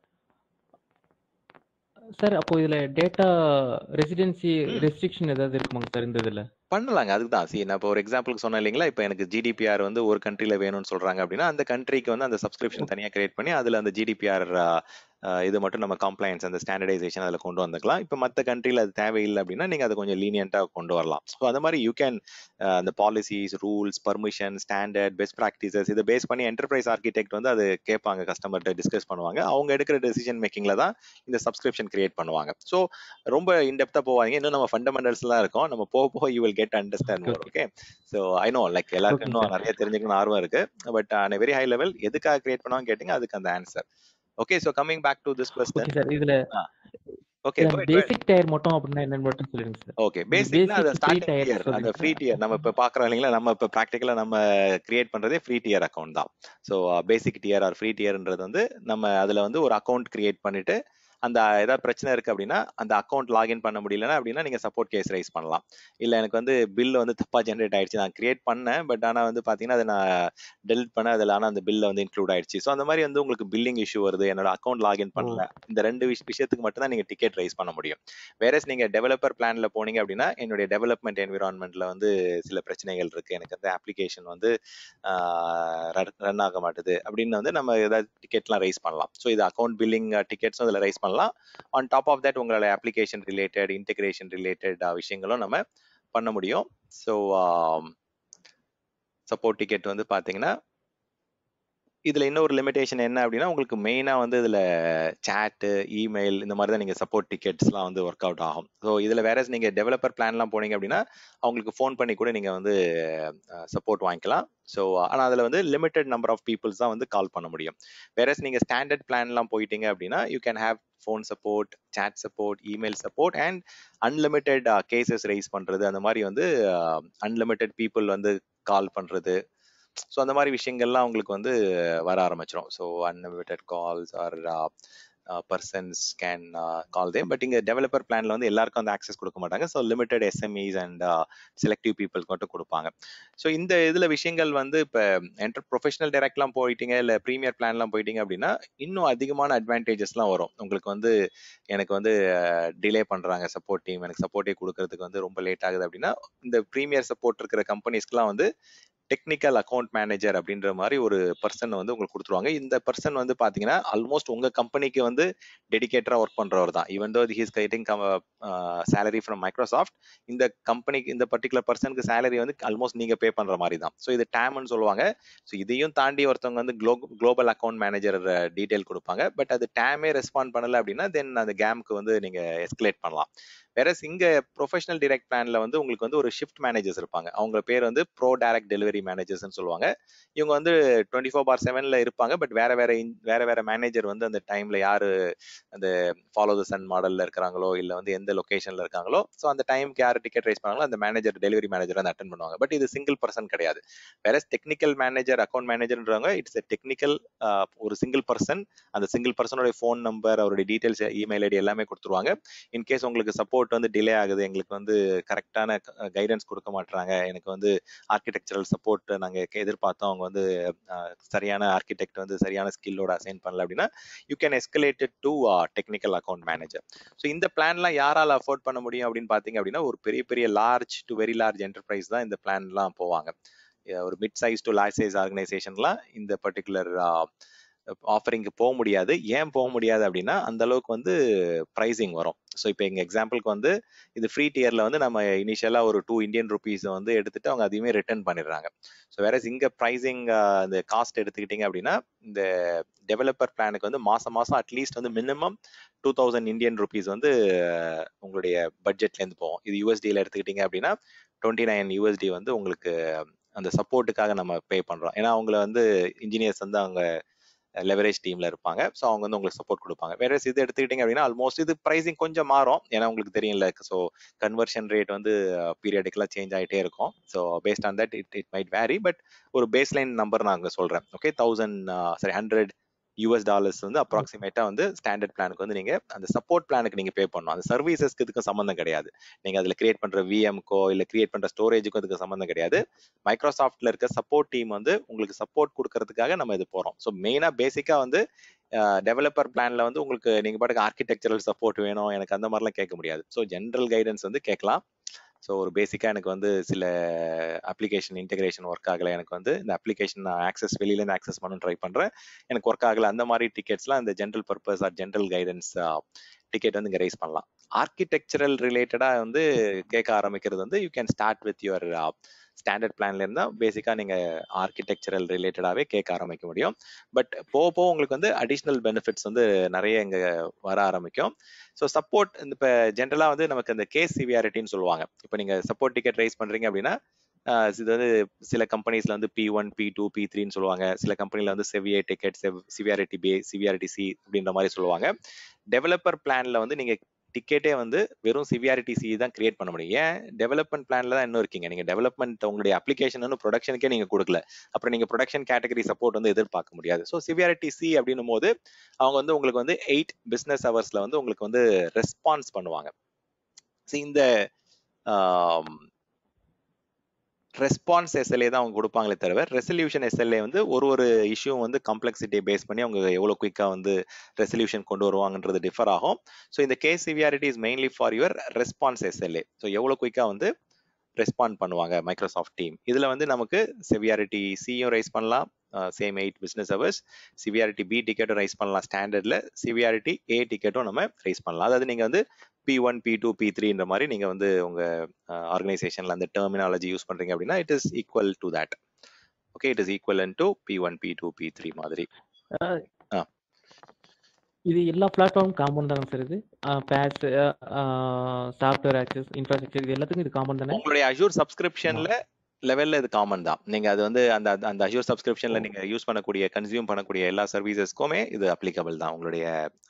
[SPEAKER 4] சார் அப்போ இதுல டேட்டா ரெசிடென்சி
[SPEAKER 1] ம்.
[SPEAKER 4] ரெஸ்ட்ரிக்ஷன் ஏதாவது இருக்குமாங்க சார் இந்த இதுல
[SPEAKER 1] பண்ணலாங்க அதுக்கு தான் சி நான் இப்போ ஒரு எக்ஸாம்பிளுக்கு சொன்னேன் இல்லைங்களா இப்போ எனக்கு ஜிடிபிஆர் வந்து ஒரு கண்ட்ரியில் வேணும்னு சொல்றாங்க அப்படின்னா அந்த கண்ட்ரிக்கு வந்து அந்த சப்ஸ்கிரிப்ஷன் தனியாக கிரியேட் பண்ணி அதில் அந்த ஜிடிபிஆர் இது மட்டும் நம்ம கம்ப்ளைண்ட்ஸ் அந்த ஸ்டாண்டர்டைசேஷன் அதில் கொண்டு வந்துக்கலாம் இப்போ மற்ற கண்ட்ரியில் அது தேவையில்லை அப்படின்னா நீங்கள் அதை கொஞ்சம் லீனியண்ட்டாக கொண்டு வரலாம் ஸோ அந்த மாதிரி யூ கேன் அந்த policies rules permission standard best practices இதை பேஸ் பண்ணி என்டர்பிரைஸ் ஆர்கிடெக்ட் வந்து அது கேட்பாங்க கஸ்டமர்கிட்ட டிஸ்கஸ் பண்ணுவாங்க அவங்க எடுக்கிற டெசிஷன் மேக்கிங்கில் தான் இந்த சப்ஸ்கிரிப்ஷன் கிரியேட் பண்ணுவாங்க ஸோ ரொம்ப இன்டெப்த்தாக போவாங்க இன்னும் நம்ம ஃபண்டமெண்டல்ஸ்லாம் இருக்கும் நம்ம போக போக you will get understand more
[SPEAKER 4] okay
[SPEAKER 1] okay so I know like எல்லாருக்கும்
[SPEAKER 4] ஓகேங்க
[SPEAKER 1] இன்னும்
[SPEAKER 4] சார்
[SPEAKER 1] நிறைய தெரிஞ்சுக்கணும் ஆர்வம் இருக்கு but on very high level எதுக்காக கிரியேட் பண்ணுவாங்க கேட்டீங்க அதுக்கு அந்த answer okay so coming back to this
[SPEAKER 4] okay
[SPEAKER 1] question
[SPEAKER 4] sir இதுல
[SPEAKER 1] ஓகே
[SPEAKER 4] பேசிக் டயர் மட்டும் அப்படின்னா என்னன்னு மட்டும் சொல்லுங்க சார்
[SPEAKER 1] ஓகே பேசிக்னா அது
[SPEAKER 4] basic free
[SPEAKER 1] starting
[SPEAKER 4] tier
[SPEAKER 1] tier அந்த ஃப்ரீ
[SPEAKER 4] சொல்றீங்களா
[SPEAKER 1] டியர் நம்ம இப்ப பாக்குறோம் இல்லைங்களா நம்ம இப்ப ப்ராக்டிக்கலா நம்ம கிரியேட் பண்றதே ஃப்ரீ டியர் அக்கௌண்ட் தான் so basic tier or free டியர்ன்றது வந்து நம்ம அதுல வந்து ஒரு அக்கௌண்ட் கிரியேட் பண்ணிட்டு அந்த ஏதாவது பிரச்சனை இருக்கு அப்படின்னா அந்த அக்கௌண்ட் லாகின் பண்ண முடியலன்னா அப்படின்னா நீங்க சப்போர்ட் கேஸ் ரைஸ் பண்ணலாம் இல்ல எனக்கு வந்து பில் வந்து தப்பா ஜென்ரேட் ஆயிடுச்சு நான் கிரியேட் பண்ணேன் பட் ஆனா வந்து பாத்தீங்கன்னா அதை நான் டெலிட் பண்ண அதுல ஆனா அந்த பில்ல வந்து இன்க்ளூட் ஆயிடுச்சு ஸோ அந்த மாதிரி வந்து உங்களுக்கு பில்லிங் இஷ்யூ வருது என்னோட அக்கௌண்ட் லாகின்
[SPEAKER 4] ஓ
[SPEAKER 1] பண்ணல இந்த ரெண்டு விஷ- விஷயத்துக்கு மட்டும் தான் நீங்க டிக்கெட் ரைஸ் பண்ண முடியும் வேறஸ் நீங்க டெவலப்பர் பிளான்ல போனீங்க அப்படின்னா என்னுடைய டெவலப்மெண்ட் என்விரான்மெண்ட்ல வந்து சில பிரச்சனைகள் இருக்கு எனக்கு வந்து அப்ளிகேஷன் வந்து ரன் ஆக மாட்டுது அப்படின்னு வந்து நம்ம ஏதாவது டிக்கெட்லாம் ரைஸ் பண்ணலாம் ஸோ இது அக்கௌண்ட் பில்லிங் டிக்கெட்ஸும் இதில் ரைஸ் பண்ணலாம் ஆன் டாப் ஆஃப் தட் உங்களோட அப்ளிகேஷன் ரிலேட்டட் இன்டெகிரேஷன் ரிலேட்டட் விஷயங்களும் நம்ம பண்ண முடியும் ஸோ சப்போர்ட் டிக்கெட் வந்து பார்த்தீங்கன்னா இதுல இன்னொரு லிமிடேஷன் என்ன அப்படின்னா உங்களுக்கு மெயினா வந்து இதுல சேட்டு இமெயில் இந்த மாதிரி தான் நீங்க சப்போர்ட் டிக்கெட்ஸ்லாம் வந்து ஒர்க் அவுட் ஆகும் ஸோ இதுல வேற நீங்க டெவலப்பர் பிளான்லாம் போனீங்க அப்படின்னா அவங்களுக்கு ஃபோன் பண்ணி கூட நீங்க வந்து சப்போர்ட் வாங்கிக்கலாம் ஸோ ஆனால் அதில் வந்து லிமிடெட் நம்பர் ஆஃப் பீப்புள்ஸ் தான் வந்து கால் பண்ண முடியும் வேற நீங்க ஸ்டாண்டர்ட் பிளான்லாம் போயிட்டீங்க அப்படின்னா you can have phone support chat support email support and unlimited cases raise பண்றது அந்த மாதிரி வந்து அன்லிமிட்டெட் பீப்புள் வந்து கால் பண்றது ஸோ அந்த மாதிரி விஷயங்கள்லாம் உங்களுக்கு வந்து வர ஆரம்பிச்சிடும் so unlimited calls or persons can call them but இங்கே டெவலப்பர் பிளான்ல வந்து எல்லாருக்கும் அந்த ஆக்சஸ் கொடுக்க மாட்டாங்க so limited SMEs and selective பீப்புளுக்கு மட்டும் கொடுப்பாங்க ஸோ இந்த இதில் விஷயங்கள் வந்து இப்போ என்டர் ப்ரொஃபஷனல் டைரக்ட்லாம் போயிட்டீங்க இல்லை ப்ரீமியர் பிளான்லாம் போயிட்டீங்க அப்படின்னா இன்னும் அதிகமான அட்வான்டேஜஸ்லாம் வரும் உங்களுக்கு வந்து எனக்கு வந்து டிலே பண்ணுறாங்க சப்போர்ட் டீம் எனக்கு சப்போர்ட்டே கொடுக்கறதுக்கு வந்து ரொம்ப லேட் ஆகுது அப்படின்னா இந்த ப்ரீமியர் சப்போர்ட் இருக்கிற கம்பெனிஸ்க்குலாம் வந்து டெக்னிக்கல் அக்கௌண்ட் மேனேஜர் அப்படின்ற மாதிரி ஒரு பர்சன் வந்து உங்களுக்கு கொடுத்துருவாங்க இந்த பர்சன் வந்து பாத்தீங்கன்னா ஆல்மோஸ்ட் உங்க கம்பெனிக்கு வந்து டெடிகேட்டரா ஒர்க் பண்றவர் தான் even though he's getting salary from Microsoft இந்த கம்பெனிக்கு இந்த பர்டிகுலர் பர்சனுக்கு சேலரி வந்து ஆல்மோஸ்ட் நீங்க பே பண்ற மாதிரி தான் ஸோ இது டேம்னு சொல்லுவாங்க ஸோ இதையும் தாண்டி ஒருத்தவங்க வந்து குளோ குளோபல் அக்கௌண்ட் மேனேஜர் டீடைல் கொடுப்பாங்க பட் அது டேமே ரெஸ்பாண்ட் பண்ணல அப்படின்னா தென் அந்த கேம்க்கு வந்து நீங்க எஸ்கலேட் பண்ணலாம் வேற இங்க ப்ரொஃபஷனல் டிரெக்ட் பிளான்ல வந்து உங்களுக்கு வந்து ஒரு ஷிஃப்ட் மேனேஜர்ஸ் இருப்பாங்க அவங்க பேர் வந்து ப்ரோ டைரக்ட் டெலிவரி மேனேஜர்ஸ்னு சொல்லுவாங்க இவங்க வந்து டுவெண்ட்டி ஃபோர் பார் செவன்ல இருப்பாங்க பட் வேற வேற வேற வேற மேனேஜர் வந்து அந்த டைம்ல யாரு அந்த ஃபாலோ த சன் மாடல்ல இருக்கிறாங்களோ இல்ல வந்து எந்த லொகேஷன்ல இருக்காங்களோ ஸோ அந்த டைம்க்கு யார் டிக்கெட் ரைஸ் பண்ணாங்களோ அந்த மேனேஜர் டெலிவரி மேனேஜர் வந்து அட்டன் பண்ணுவாங்க பட் இது சிங்கிள் பர்சன் கிடையாது வேற டெக்னிக்கல் மேனேஜர் அக்கௌண்ட் மேனேஜர்ன்றவங்க இட்ஸ் டெக்னிக்கல் ஒரு சிங்கிள் பர்சன் அந்த சிங்கிள் பர்சனோட ஃபோன் நம்பர் அவருடைய டீடைல்ஸ் இமெயில் ஐடி எல்லாமே கொடுத்துருவாங்க இன்கேஸ் உங்களுக்கு சப்போர்ட் வந்து டிலே ஆகுது எங்களுக்கு வந்து கரெக்டான கைடன்ஸ் கொடுக்க மாட்டாங்க எனக்கு வந்து ஆர்கிடெக்சரல் சப்போர்ட் நாங்க எதிர்பார்த்தோம் அவங்க வந்து சரியான ஆர்கிடெக்ட் வந்து சரியான ஸ்கில்லோட அசைன் பண்ணல அப்படின்னா you can escalated to technical account manager so இந்த பிளான்லாம் யாரால அஃபோர்ட் பண்ண முடியும் அப்படின்னு பாத்தீங்க அப்படின்னா ஒரு பெரிய பெரிய large to very large enterprise தான் இந்த பிளான்லாம் போவாங்க ஒரு mid size to large size ஆர்கனைசேஷன்லாம் இந்த பர்டிகுலர் ஆஃபரிங்க்கு போக முடியாது ஏன் போக முடியாது அப்படின்னா அந்த அளவுக்கு வந்து ப்ரைசிங் வரும் ஸோ இப்போ எங்கள் எக்ஸாம்பிளுக்கு வந்து இது ஃப்ரீ டியரில் வந்து நம்ம இனிஷியலாக ஒரு டூ இந்தியன் ருபீஸை வந்து எடுத்துட்டு அவங்க அதையுமே ரிட்டர்ன் பண்ணிடுறாங்க ஸோ வேற இங்கே ப்ரைசிங் இந்த காஸ்ட் எடுத்துக்கிட்டிங்க அப்படின்னா இந்த டெவலப்பர் பிளானுக்கு வந்து மாதம் மாதம் அட்லீஸ்ட் வந்து minimum two thousand Indian rupees வந்து உங்களுடைய பட்ஜெட்லேருந்து போகும் இது யூஎஸ்டியில் எடுத்துக்கிட்டிங்க அப்படின்னா டுவெண்ட்டி நைன் யூஎஸ்டி வந்து உங்களுக்கு அந்த சப்போர்ட்டுக்காக நம்ம பே பண்ணுறோம் ஏன்னா அவங்கள வந்து இன்ஜினியர்ஸ் வந்து அவங்க லெவரேஜ் டீம்ல இருப்பாங்க ஸோ அவங்க வந்து உங்களுக்கு சப்போர்ட் கொடுப்பாங்க வேற இது எடுத்துக்கிட்டீங்க அப்படின்னா ஆல்மோஸ்ட் இது ப்ரைசிங் கொஞ்சம் மாறும் ஏன்னா உங்களுக்கு தெரியும்ல ஸோ கன்வர்ஷன் ரேட் வந்து பீரியடிக்கலாக சேஞ்ச் ஆகிட்டே இருக்கும் so based on that it it might vary but ஒரு பேஸ்லைன் நம்பர் நான் அங்கே சொல்றேன் okay thousand sorry hundred US dollars வந்து அப்ராக்சிமேட்டா வந்து ஸ்டாண்டர்ட் பிளானுக்கு வந்து நீங்க அந்த சப்போர்ட் பிளானுக்கு நீங்க பே பண்ணணும் அந்த சர்வீசஸ்க்கு இதுக்கும் சம்மந்தம் கிடையாது நீங்க அதுல கிரியேட் பண்ற விஎம்க்கோ இல்ல கிரியேட் பண்ற ஸ்டோரேஜுக்கும் இதுக்கு சம்மந்தம் கிடையாது மைக்ரோசாஃப்ட்ல இருக்க சப்போர்ட் டீம் வந்து உங்களுக்கு சப்போர்ட் கொடுக்கறதுக்காக நம்ம இது போறோம் ஸோ மெயினா பேசிக்கா வந்து டெவலப்பர் பிளான்ல வந்து உங்களுக்கு நீங்க பாட்டுக்கு ஆர்கிடெக்சரல் சப்போர்ட் வேணும் எனக்கு அந்த மாதிரிலாம் கேட்க முடியாது ஸோ ஜென்ரல் கைடன்ஸ் வந்து கேட்கலாம் ஸோ ஒரு பேசிக்காக எனக்கு வந்து சில அப்ளிகேஷன் இன்டெகிரேஷன் ஒர்க் ஆகலை எனக்கு வந்து இந்த அப்ளிகேஷன் நான் ஆக்சஸ் வெளியிலேருந்து ஆக்சஸ் பண்ண ட்ரை பண்ணுறேன் எனக்கு ஒர்க் ஆகலை அந்த மாதிரி டிக்கெட்ஸ்லாம் இந்த general purpose or general guidance ticket வந்து இங்கே ரைஸ் பண்ணலாம் ஆர்கிடெக்சரல் ரிலேட்டடாக வந்து கேட்க ஆரம்பிக்கிறது வந்து you can start with your standard பிளான்ல இருந்தா பேசிக்கா நீங்க ஆர்கிடெக்சரல் ரிலேட்டடாவே கேட்க ஆரம்பிக்க முடியும் பட் போக போக உங்களுக்கு வந்து அடிஷ்னல் பெனிஃபிட்ஸ் வந்து நிறைய இங்க வர ஆரம்பிக்கும் ஸோ சப்போர்ட் இப்போ ஜென்ரலா வந்து நமக்கு இந்த கேஸ் சிவியாரிட்டின்னு சொல்லுவாங்க இப்போ நீங்க சப்போர்ட் டிக்கெட் ரைஸ் பண்றீங்க அப்படின்னா இது வந்து சில கம்பெனிஸ்ல வந்து P one P two P த்ரீன்னு சொல்லுவாங்க சில கம்பெனில வந்து செவிஏ ticket severity B severity C அப்படின்ற மாதிரி சொல்லுவாங்க டெவலப்பர் பிளான்ல வந்து நீங்க டிக்கெட்டே வந்து வெறும் சிவியாரிட்டி சி தான் கிரியேட் பண்ண முடியும் ஏன் டெவலப்மெண்ட் பிளான்ல தான் இன்னும் இருக்கீங்க நீங்க டெவலப்மெண்ட் உங்களுடைய அப்ளிகேஷன் இன்னும் ப்ரொடக்ஷனுக்கே நீங்க கொடுக்கல அப்புறம் நீங்க ப்ரொடக்ஷன் கேட்டகரி சப்போர்ட் வந்து எதிர்பார்க்க முடியாது ஸோ சிவியாரிட்டி சி அப்படின்னும் போது அவங்க வந்து உங்களுக்கு வந்து எயிட் பிசினஸ் ஹவர்ஸ்ல வந்து உங்களுக்கு வந்து ரெஸ்பான்ஸ் பண்ணுவாங்க ஸோ இந்த ரெஸ்பான்ஸ் எஸ்எல்ஏ தான் அவங்க கொடுப்பாங்களே தவிர ரெசல்யூஷன் எஸ்எல்ஏ வந்து ஒரு ஒரு இஷ்யூ வந்து காம்ப்ளெக்சிட்டியை பேஸ் பண்ணி அவங்க எவ்வளோ குயிக்காக வந்து ரெசல்யூஷன் கொண்டு வருவாங்கன்றது டிஃபர் ஆகும் ஸோ இந்த case severity is mainly for your response SLA so எவ்வளோ குயிக்காக வந்து ரெஸ்பாண்ட் பண்ணுவாங்க மைக்ரோசாஃப்ட் டீம் இதில் வந்து நமக்கு சிவியாரிட்டி சியும் ரைஸ் பண்ணலாம் same eight business hours severity B டிக்கெட்டும் ரைஸ் பண்ணலாம் ஸ்டாண்டர்டில் சிவியாரிட்டி ஏ டிக்கெட்டும் நம்ம ரைஸ் பண்ணலாம் அதாவது நீங்கள் வந்து P one P two P த்ரீன்ற மாதிரி நீங்கள் வந்து உங்கள் ஆர்கனைசேஷனில் அந்த டெர்மினாலஜி யூஸ் பண்ணுறீங்க அப்படின்னா it is equal to that okay it is equal to P one P two P three மாதிரி
[SPEAKER 4] இது எல்லா பிளாட்ஃபார்ம் காமன் தானே சார் இது பேஸ் சாஃப்ட்வேர் ஆக்சஸ் இன்ஃப்ராஸ்ட்ரக்சர் இது எல்லாத்துக்கும் இது காமன் தானே
[SPEAKER 1] உங்களுடைய அஷூர் சப்ஸ்கிரிப்ஷன்ல லெவல்ல இது காமன் தான் நீங்க அது வந்து அந்த அந்த அஷூர் சப்ஸ்கிரிப்ஷன்ல நீங்க யூஸ் பண்ணக்கூடிய கன்சியூம் பண்ணக்கூடிய எல்லா சர்வீசஸ்க்குமே இது அப்ளிகபிள் தான் உங்களுடைய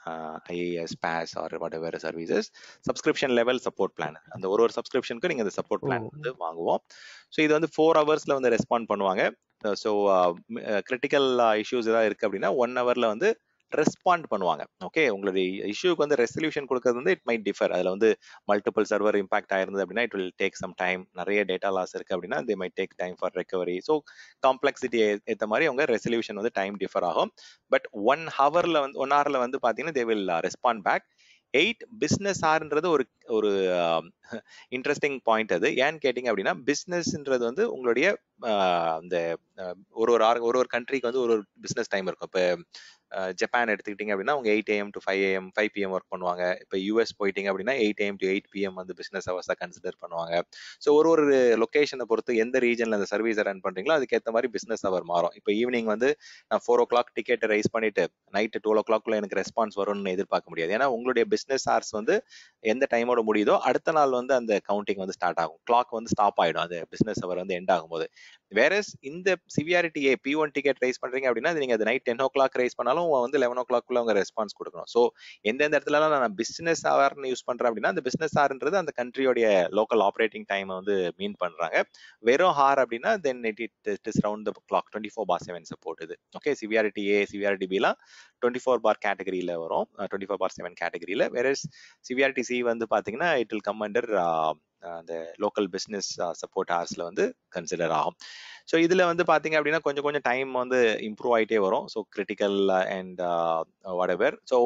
[SPEAKER 1] IaaS PaaS or whatever services subscription level support plan அந்த ஒரு ஒரு சப்ஸ்கிரிப்ஷனுக்கு நீங்க இந்த சப்போர்ட் பிளான் வந்து வாங்குவோம் ஸோ இது வந்து ஃபோர் ஹவர்ஸ்ல வந்து ரெஸ்பாண்ட் பண்ணுவாங்க ஸோ கிரிட்டிக்கல் இஷ்யூஸ் ஏதாவது இருக்கு அப்படின்னா ஒன் ஹவர்ல வந்து ரெஸ்பாண்ட் பண்ணுவாங்க ஓகே உங்களுடைய இஷ்யூக்கு வந்து ரெசல்யூஷன் கொடுக்கறது வந்து இட் மைட் டிஃபர் அதில் வந்து மல்டிபிள் சர்வர் இம்பாக்ட் ஆயிருந்தது அப்படின்னா it will take some time நிறைய டேட்டா லாஸ் இருக்கு அப்படின்னா they might take time for recovery so complexity ஏற்ற மாதிரி அவங்க ரெசல்யூஷன் வந்து டைம் டிஃபர் ஆகும் பட் ஒன் ஹவர்ல வந்து ஒன் ஹவர்ல வந்து பார்த்தீங்கன்னா they will respond back eight business ஆர்ன்றது ஒரு ஒரு இன்ட்ரெஸ்டிங் பாயிண்ட் அது ஏன்னு கேட்டிங்க அப்படின்னா பிஸ்னஸ்ன்றது வந்து உங்களுடைய இந்த ஒரு ஒரு ஆர் ஒரு ஒரு கண்ட்ரிக்கு வந்து ஒரு ஒரு பிஸ்னஸ் டைம் இருக்கும் இப்போ ஜப்பான் எடுத்துக்கிட்டிங்க அப்படின்னா அவங்க eight AM to five AM five PM work பண்ணுவாங்க இப்போ யூஎஸ் போயிட்டீங்க அப்படின்னா eight AM to eight PM வந்து பிஸ்னஸ் ஹவர்ஸாக கன்சிடர் பண்ணுவாங்க ஸோ ஒரு ஒரு லொக்கேஷனை பொறுத்து எந்த ரீஜனில் அந்த சர்வீஸை ரன் பண்ணுறீங்களோ அதுக்கேற்ற மாதிரி பிஸ்னஸ் ஹவர் மாறும் இப்போ ஈவினிங் வந்து நான் ஃபோர் ஓ கிளாக் டிக்கெட்டை ரைஸ் பண்ணிட்டு நைட்டு டுவெல் ஓ கிளாக்குள்ள எனக்கு ரெஸ்பான்ஸ் வரும்னு எதிர்பார்க்க முடியாது ஏன்னா உங்களுடைய பிஸ்னஸ் ஹவர்ஸ் வந்து எந்த டைமோட முடியுதோ அடுத்த நாள் வந்து அந்த கவுண்டிங் வந்து ஸ்டார்ட் ஆகும் கிளாக் வந்து ஸ்டாப் ஆகிடும் அந்த பிஸ்னஸ் ஹவர் வந்து எண்ட் ஆகும்போது வேற இந்த சிவியாரிட்டியே பி ஒன் டிக்கெட் ரைஸ் பண்றீங்க அப்படின்னா நீங்க அது night ten o'clock raise பண்ணாலும் வந்து லெவன் ஓ கிளாக்குள்ள அவங்க ரெஸ்பான்ஸ் கொடுக்கணும் ஸோ எந்தெந்த இடத்துலலாம் நான் பிசினஸ் ஹவர்னு யூஸ் பண்றேன் அப்படின்னா அந்த பிசினஸ் ஹார்ன்றது அந்த கண்ட்ரியோடைய லோக்கல் ஆப்ரேட்டிங் டைம் வந்து மீன் பண்றாங்க வெறும் ஹார் அப்படின்னா then it it is round the clock twenty four by seven support இது ஓகே சிவியாரிட்டி ஏ சிவியாரிட்டி பிலாம் டுவெண்ட்டி ஃபோர் பார் கேட்டகரியில வரும் டுவெண்ட்டி ஃபோர் பார் செவன் கேட்டகரியில வேற சிவியாரிட்டி சி வந்து பாத்தீங்கன்னா இட் வில் கம் அண்டர் அந்த லோக்கல் பிஸ்னஸ் சப்போர்ட் ஹார்ஸ்ல வந்து கன்சிடர் ஆகும் ஸோ இதில் வந்து பார்த்தீங்க அப்படின்னா கொஞ்சம் கொஞ்சம் டைம் வந்து இம்ப்ரூவ் ஆகிட்டே வரும் so critical and whatever so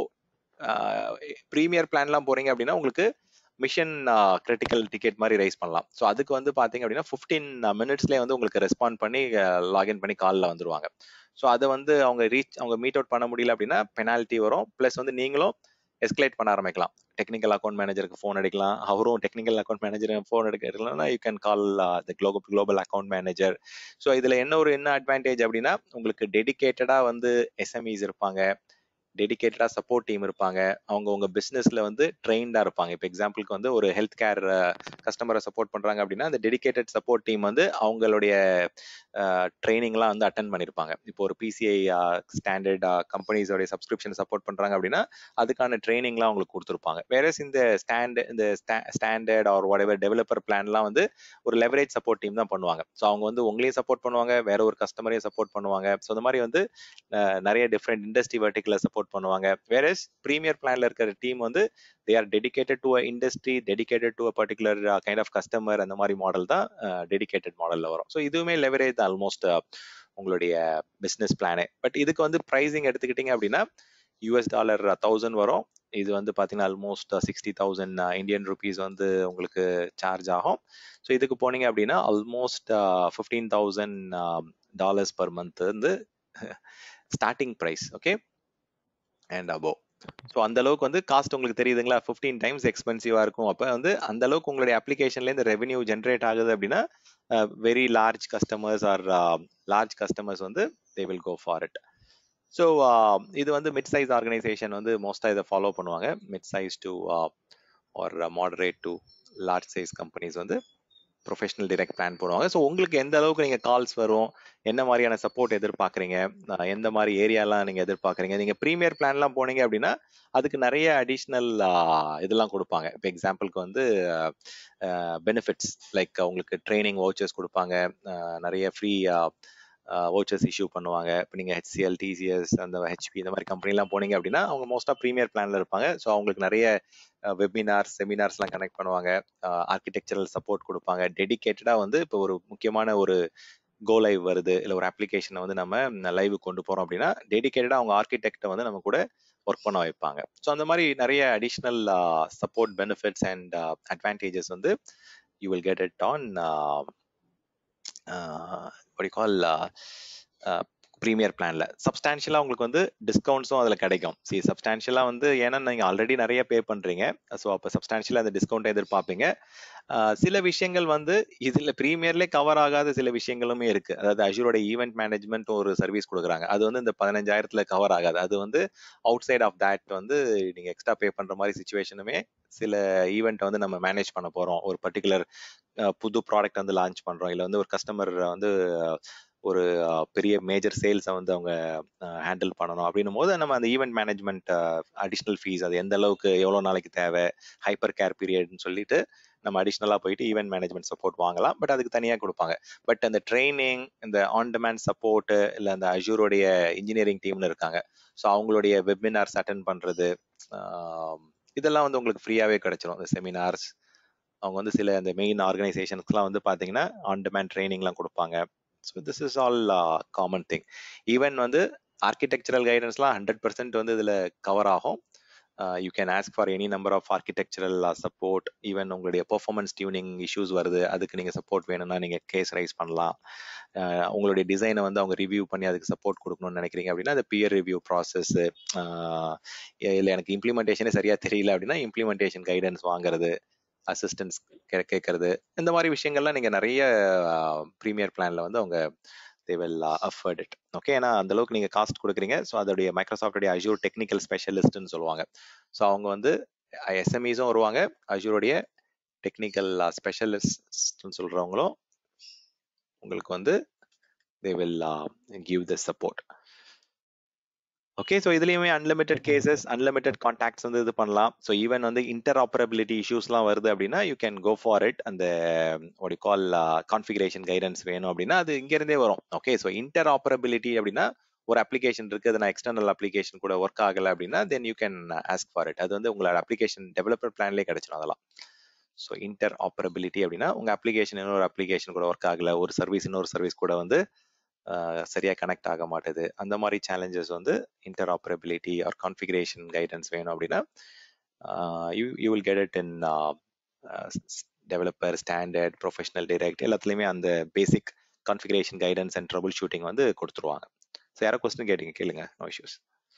[SPEAKER 1] premier பிளான்லாம் போகிறீங்க அப்படின்னா உங்களுக்கு மிஷன் கிரிட்டிக்கல் டிக்கெட் மாதிரி ரைஸ் பண்ணலாம் ஸோ அதுக்கு வந்து பார்த்தீங்க அப்படின்னா ஃபிஃப்டீன் மினிட்ஸ்லேயே வந்து உங்களுக்கு ரெஸ்பாண்ட் பண்ணி லாகின் பண்ணி காலில் வந்துருவாங்க ஸோ அதை வந்து அவங்க ரீச் அவங்க மீட் அவுட் பண்ண முடியல அப்படின்னா பெனால்ட்டி வரும் ப்ளஸ் வந்து நீங்களும் எஸ்கலேட் பண்ண ஆரம்பிக்கலாம் டெக்னிக்கல் அக்கௌண்ட் மேனேஜருக்கு ஃபோன் அடிக்கலாம் அவரும் டெக்னிக்கல் அக்கௌண்ட் மேனேஜர் ஃபோன் எடுக்கலன்னா you can call the global global account manager so இதில் என்ன ஒரு என்ன அட்வான்டேஜ் அப்படின்னா உங்களுக்கு டெடிக்கேட்டடாக வந்து எஸ்எம்இஸ் இருப்பாங்க டெடிக்கேட்டடாக சப்போர்ட் டீம் இருப்பாங்க அவங்க உங்க பிஸ்னஸ்ல வந்து ட்ரெயின்டாக இருப்பாங்க இப்போ எக்ஸாம்பிளுக்கு வந்து ஒரு ஹெல்த் கேர் கஸ்டமரை சப்போர்ட் பண்றாங்க அப்படின்னா அந்த டெடிக்கேட்டட் சப்போர்ட் டீம் வந்து அவங்களுடைய ட்ரைனிங்லாம் வந்து அட்டன் பண்ணியிருப்பாங்க இப்போ ஒரு பிசிஐ ஸ்டாண்டர்ட் கம்பெனிஸோடைய சப்ஸ்கிரிப்ஷன் சப்போர்ட் பண்றாங்க அப்படின்னா அதுக்கான ட்ரைனிங்லாம் அவங்களுக்கு கொடுத்துருப்பாங்க வேற இந்த ஸ்டாண்ட் இந்த standard or whatever developer பிளான்லாம் வந்து ஒரு லெவரேஜ் சப்போர்ட் டீம் தான் பண்ணுவாங்க ஸோ அவங்க வந்து உங்களையும் சப்போர்ட் பண்ணுவாங்க வேற ஒரு கஸ்டமரையும் சப்போர்ட் பண்ணுவாங்க ஸோ இந்த மாதிரி வந்து நிறைய டிஃப்ரெண்ட் இண்டஸ்ட்ரி வெர்டிக்கல சப்போர்ட் பண்ணுவாங்க வேற ப்ரீமியர் பிளான்ல இருக்கிற டீம் வந்து they are dedicated to industry dedicated to a particular kind of customer அந்த மாதிரி மாடல் தான் டெடிக்கேட்டட் மாடல்ல வரும் ஸோ இதுவுமே லெவரேஜ் தான் ஆல்மோஸ்ட் உங்களுடைய பிஸ்னஸ் பிளானே பட் இதுக்கு வந்து ப்ரைஸிங் எடுத்துக்கிட்டீங்க அப்படின்னா யூஎஸ் டாலர் தௌசண்ட் வரும் இது வந்து பார்த்தீங்கன்னா almost sixty thousand Indian rupees வந்து உங்களுக்கு சார்ஜ் ஆகும் ஸோ இதுக்கு போனீங்க அப்படின்னா almost fifteen thousand dollars per month வந்து starting price okay and above so அந்த அளவுக்கு வந்து காஸ்ட் உங்களுக்கு தெரியுதுங்களா ஃபிஃப்டீன் டைம்ஸ் எக்ஸ்பென்சிவா இருக்கும் அப்போ வந்து அந்த அளவுக்கு உங்களுடைய அப்ளிகேஷன்ல இந்த ரெவன்யூ ஜென்ரேட் ஆகுது அப்படின்னா very large customers or large customers வந்து they will go for it so இது வந்து மிட் சைஸ் ஆர்கனைசேஷன் வந்து மோஸ்ட்டாக இதை ஃபாலோ பண்ணுவாங்க mid size to or moderate to large size companies வந்து ப்ரொஃபஷனல் direct பிளான் போடுவாங்க ஸோ உங்களுக்கு எந்த அளவுக்கு நீங்க கால்ஸ் வரும் என்ன மாதிரியான சப்போர்ட் எதிர்பார்க்குறீங்க அஹ் எந்த மாதிரி ஏரியாலாம் நீங்க எதிர்பார்க்குறீங்க நீங்க ப்ரீமியர் பிளான்லாம் போனீங்க அப்படின்னா அதுக்கு நிறைய அடிஷ்னல் இதெல்லாம் கொடுப்பாங்க இப்போ எக்ஸாம்பிளுக்கு வந்து பெனிஃபிட்ஸ் லைக் உங்களுக்கு ட்ரைனிங் வவுச்சர்ஸ் கொடுப்பாங்க அஹ் நிறைய ஃப்ரீ வவுச்சர்ஸ் இஷ்யூ பண்ணுவாங்க இப்போ நீங்கள் ஹெச்சிஎல் டிசிஎஸ் அந்த ஹெச்பி இந்த மாதிரி கம்பெனிலாம் போனீங்க அப்படின்னா அவங்க மோஸ்ட்டாக ப்ரீமியர் பிளான்ல இருப்பாங்க ஸோ அவங்களுக்கு நிறைய வெபினார்ஸ் செமினார்ஸ்லாம் கனெக்ட் பண்ணுவாங்க ஆர்கிடெக்சரல் சப்போர்ட் கொடுப்பாங்க டெடிகேட்டடாக வந்து இப்போ ஒரு முக்கியமான ஒரு கோ லைவ் வருது இல்லை ஒரு அப்ளிகேஷனை வந்து நம்ம லைவ் கொண்டு போகிறோம் அப்படின்னா டெடிகேட்டடாக அவங்க ஆர்கிடெக்டை வந்து நம்ம கூட ஒர்க் பண்ண வைப்பாங்க ஸோ அந்த மாதிரி நிறைய additional support benefits and advantages வந்து you will get it on what call premier பிளான்ல சப்ஸ்டான்ஷியலாக உங்களுக்கு வந்து டிஸ்கவுண்ட்ஸும் அதில் கிடைக்கும் சி சப்ஸ்டான்ஷியலாக வந்து ஏன்னா நீங்கள் ஆல்ரெடி நிறைய பே பண்ணுறீங்க ஸோ அப்போ சப்ஸ்டான்ஷியலாக அந்த டிஸ்கவுண்ட் எதிர்பார்ப்பீங்க ஆஹ் சில விஷயங்கள் வந்து இதில் ப்ரீமியர்லேயே கவர் ஆகாத சில விஷயங்களுமே இருக்கு அதாவது அஜூரோட ஈவெண்ட் மேனேஜ்மெண்ட் ஒரு சர்வீஸ் கொடுக்குறாங்க அது வந்து இந்த பதினஞ்சாயிரத்துல கவர் ஆகாது அது வந்து அவுட் சைட் ஆஃப் தேட் வந்து நீங்கள் எக்ஸ்ட்ரா பே பண்ணுற மாதிரி சுச்சுவேஷனுமே சில ஈவெண்ட் வந்து நம்ம மேனேஜ் பண்ண போகிறோம் ஒரு பர்டிகுலர் புது ப்ராடக்ட் வந்து லான்ச் பண்ணுறோம் இல்லை வந்து ஒரு கஸ்டமர் வந்து ஒரு பெரிய மேஜர் சேல்ஸை வந்து அவங்க ஹேண்டில் பண்ணணும் அப்படின்னும் போது நம்ம அந்த ஈவெண்ட் மேனேஜ்மெண்ட் அடிஷ்னல் ஃபீஸ் அது எந்த அளவுக்கு எவ்வளோ நாளைக்கு தேவை ஹைப்பர் கேர் பீரியட்னு சொல்லிட்டு நம்ம அடிஷ்னலாக போயிட்டு ஈவெண்ட் மேனேஜ்மெண்ட் சப்போர்ட் வாங்கலாம் பட் அதுக்கு தனியாக கொடுப்பாங்க பட் அந்த ட்ரைனிங் இந்த ஆன் டிமாண்ட் சப்போர்ட்டு இல்லை அந்த அஜூரோடைய இன்ஜினியரிங் டீம்னு இருக்காங்க ஸோ அவங்களுடைய வெபினார்ஸ் அட்டன் பண்ணுறது இதெல்லாம் வந்து உங்களுக்கு ஃப்ரீயாகவே கிடைச்சிரும் இந்த செமினார்ஸ் அவங்க வந்து சில அந்த மெயின் ஆர்கனைசேஷன்ஸ்க்குலாம் வந்து பார்த்தீங்கன்னா ஆன் டிமாண்ட் ட்ரைனிங்லாம் கொடுப்பாங்க so this is all common thing even வந்து ஆர்கிடெக்சரல் கைடன்ஸ்லாம் ஹண்ட்ரட் பர்சன்ட் வந்து இதில் கவர் ஆகும் you can ask for any number of architectural support even உங்களுடைய பெர்ஃபார்மன்ஸ் டியூனிங் இஷ்யூஸ் வருது அதுக்கு நீங்கள் சப்போர்ட் வேணும்னா நீங்கள் கேஸ் ரைஸ் பண்ணலாம் உங்களுடைய டிசைனை வந்து அவங்க ரிவ்யூ பண்ணி அதுக்கு சப்போர்ட் கொடுக்கணும்னு நினைக்கிறீங்க அப்படின்னா அந்த பியர் ரிவ்யூ ப்ராசஸ் இல்லை எனக்கு இம்ப்ளிமெண்டேஷனே சரியாக தெரியல அப்படின்னா இம்ப்ளிமெண்டேஷன் கைடன்ஸ் வாங்குறது அசிஸ்டன்ஸ் கேட்கறது இந்த மாதிரி விஷயங்கள்லாம் நீங்கள் நிறைய ப்ரீமியர் பிளானில் வந்து அவங்க they will afford it okay ஏன்னா அந்த அளவுக்கு நீங்கள் காஸ்ட் கொடுக்குறீங்க ஸோ அதோடைய மைக்ரோசாஃப்டோடைய அஜூர் டெக்னிக்கல் ஸ்பெஷலிஸ்ட்னு சொல்லுவாங்க ஸோ அவங்க வந்து எஸ்எம்இஸும் வருவாங்க அஜூரோடைய டெக்னிக்கல் ஸ்பெஷலிஸ்ட்னு சொல்கிறவங்களும் உங்களுக்கு வந்து they will give the support okay so இதுலேயுமே அன்லிமிட்டெட் கேசஸ் அன்லிமிட்டெட் கான்டாக்ட்ஸ் வந்து இது பண்ணலாம் ஸோ ஈவன் வந்து இன்டர் ஆப்பரபிலிட்டி இஷ்யூஸ்லாம் வருது அப்படின்னா you can go for it அந்த ஒரு கால் கான்ஃபிகரேஷன் கைடன்ஸ் வேணும் அப்படின்னா அது இங்கேருந்தே வரும் ஓகே ஸோ இன்டர் ஆப்பரபிலிட்டி அப்படின்னா ஒரு அப்ளிகேஷன் இருக்குது அது நான் எக்ஸ்டர்னல் அப்ளிகேஷன் கூட ஒர்க் ஆகலை அப்படின்னா then you can ask for it அது வந்து உங்களோட அப்ளிகேஷன் டெவலப்பர் பிளான்லேயே கிடைச்சிடும் அதெல்லாம் ஸோ இன்டர் ஆப்பரபிலிட்டி அப்படின்னா உங்கள் அப்ளிகேஷன் இன்னொரு அப்ளிகேஷன் கூட ஒர்க் ஆகலை ஒரு சர்வீஸ் இன்னொரு சர்வீஸ் கூட வந்து சரியா கனெக்ட் ஆக மாட்டுது அந்த மாதிரி சேலஞ்சஸ் வந்து interoperability or configuration guidance வேணும் அப்படின்னா you you will get it in developer standard professional direct எல்லாத்துலேயுமே அந்த basic configuration guidance and troubleshooting வந்து கொடுத்துருவாங்க ஸோ யாரோ கொஸ்டின் கேட்டீங்க கேளுங்க நோ இஷ்யூஸ்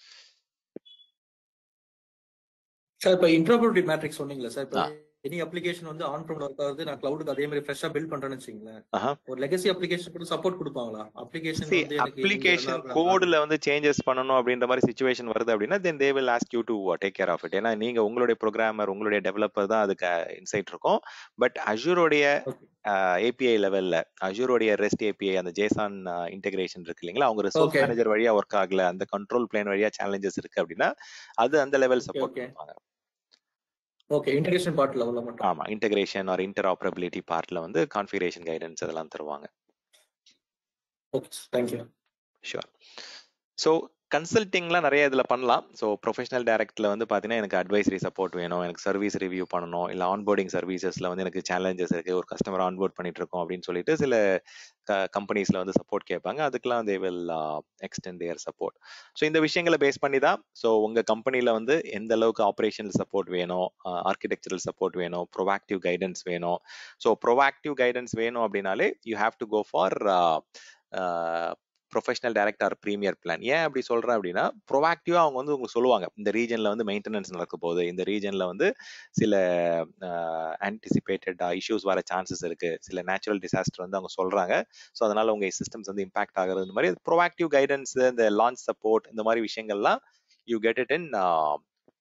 [SPEAKER 3] சார் இப்போ இன்டர்பிரிட்டி மேட்ரிக்ஸ் சொன்னீங்களா சார் இப்போ எனி அப்ளிகேஷன் வந்து ஆன் ப்ரோம்ல ஒர்க் ஆகுது நான் கிளவுடுக்கு அதே மாதிரி ஃப்ரெஷ்ஷா பில்ட் பண்றேன்னு வச்சுங்களேன் ஒரு லெகசி அப்ளிகேஷன் கூட சப்போர்ட் கொடுப்பாங்களா அப்ளிகேஷன் வந்து
[SPEAKER 1] அப்ளிகேஷன் கோட்ல வந்து சேஞ்சஸ் பண்ணணும் அப்படின்ற மாதிரி சுச்சுவேஷன் வருது அப்படின்னா then they will ask you to take care of it ஏன்னா நீங்க உங்களுடைய ப்ரோக்ராமர் உங்களுடைய டெவலப்பர் தான் அதுக்கு இன்சைட் இருக்கும் பட் அஜூரோடைய ஏபிஐ லெவல்ல அஜூரோடைய ரெஸ்ட் ஏபிஐ அந்த ஜேசான் இன்டெகிரேஷன் இருக்கு இல்லைங்களா அவங்க ரிசோர்ஸ் மேனேஜர் வழியா ஒர்க் ஆகல அந்த கண்ட்ரோல் பிளேன் வழியா சேலஞ்சஸ் இருக்கு அப்படின்னா அது அந்த லெவல் சப்போர்ட் பண்ணுவாங்க
[SPEAKER 3] ஓகே இன்டகிரேஷன் பார்ட் லெவல்ல மட்டும்
[SPEAKER 1] ஆமா இன்டகிரேஷன் ஆர் இன்டர் ஆப்பரபிலிட்டி பார்ட்ல வந்து கான்ஃபிகரேஷன் கைடன்ஸ் அதெல்லாம் தருவாங்க
[SPEAKER 3] okay thank you
[SPEAKER 1] sure so கன்சல்டிங்லாம் நிறைய இதில் பண்ணலாம் ஸோ ப்ரொஃபஷனல் டேரக்டில் வந்து பார்த்தீங்கன்னா எனக்கு அட்வைசரி சப்போர்ட் வேணும் எனக்கு சர்வீஸ் ரிவ்யூ பண்ணணும் இல்லை ஆன்போர்டிங் சர்வீசஸில் வந்து எனக்கு சேலஞ்சஸ் இருக்குது ஒரு கஸ்டமர் ஆன்போர்ட் பண்ணிட்டு இருக்கோம் அப்படின்னு சொல்லிட்டு சில க கம்பெனிஸில் வந்து சப்போர்ட் கேட்பாங்க அதுக்கெல்லாம் they will extend their support so இந்த விஷயங்களை பேஸ் பண்ணி தான் ஸோ உங்கள் கம்பெனியில் வந்து எந்த அளவுக்கு ஆப்ரேஷனல் சப்போர்ட் வேணும் ஆர்கிடெக்சரல் சப்போர்ட் வேணும் ப்ரொவாக்டிவ் கைடன்ஸ் வேணும் ஸோ ப்ரொவாக்டிவ் கைடன்ஸ் வேணும் அப்படின்னாலே you have to go for professional direct or premier plan ஏன் அப்படி சொல்றேன் அப்படின்னா ப்ரொவாக்டிவா அவங்க வந்து உங்களுக்கு சொல்லுவாங்க இந்த ரீஜன்ல வந்து மெயின்டெனன்ஸ் நடக்க போகுது இந்த ரீஜன்ல வந்து சில ஆன்டிசிபேட்டட் இஷ்யூஸ் வர சான்சஸ் இருக்கு சில நேச்சுரல் டிசாஸ்டர் வந்து அவங்க சொல்றாங்க ஸோ அதனால உங்க சிஸ்டம்ஸ் வந்து இம்பாக்ட் ஆகுறது இந்த மாதிரி ப்ரொவாக்டிவ் கைடன்ஸ் இந்த லான்ச் சப்போர்ட் இந்த மாதிரி விஷயங்கள்லாம் you get it in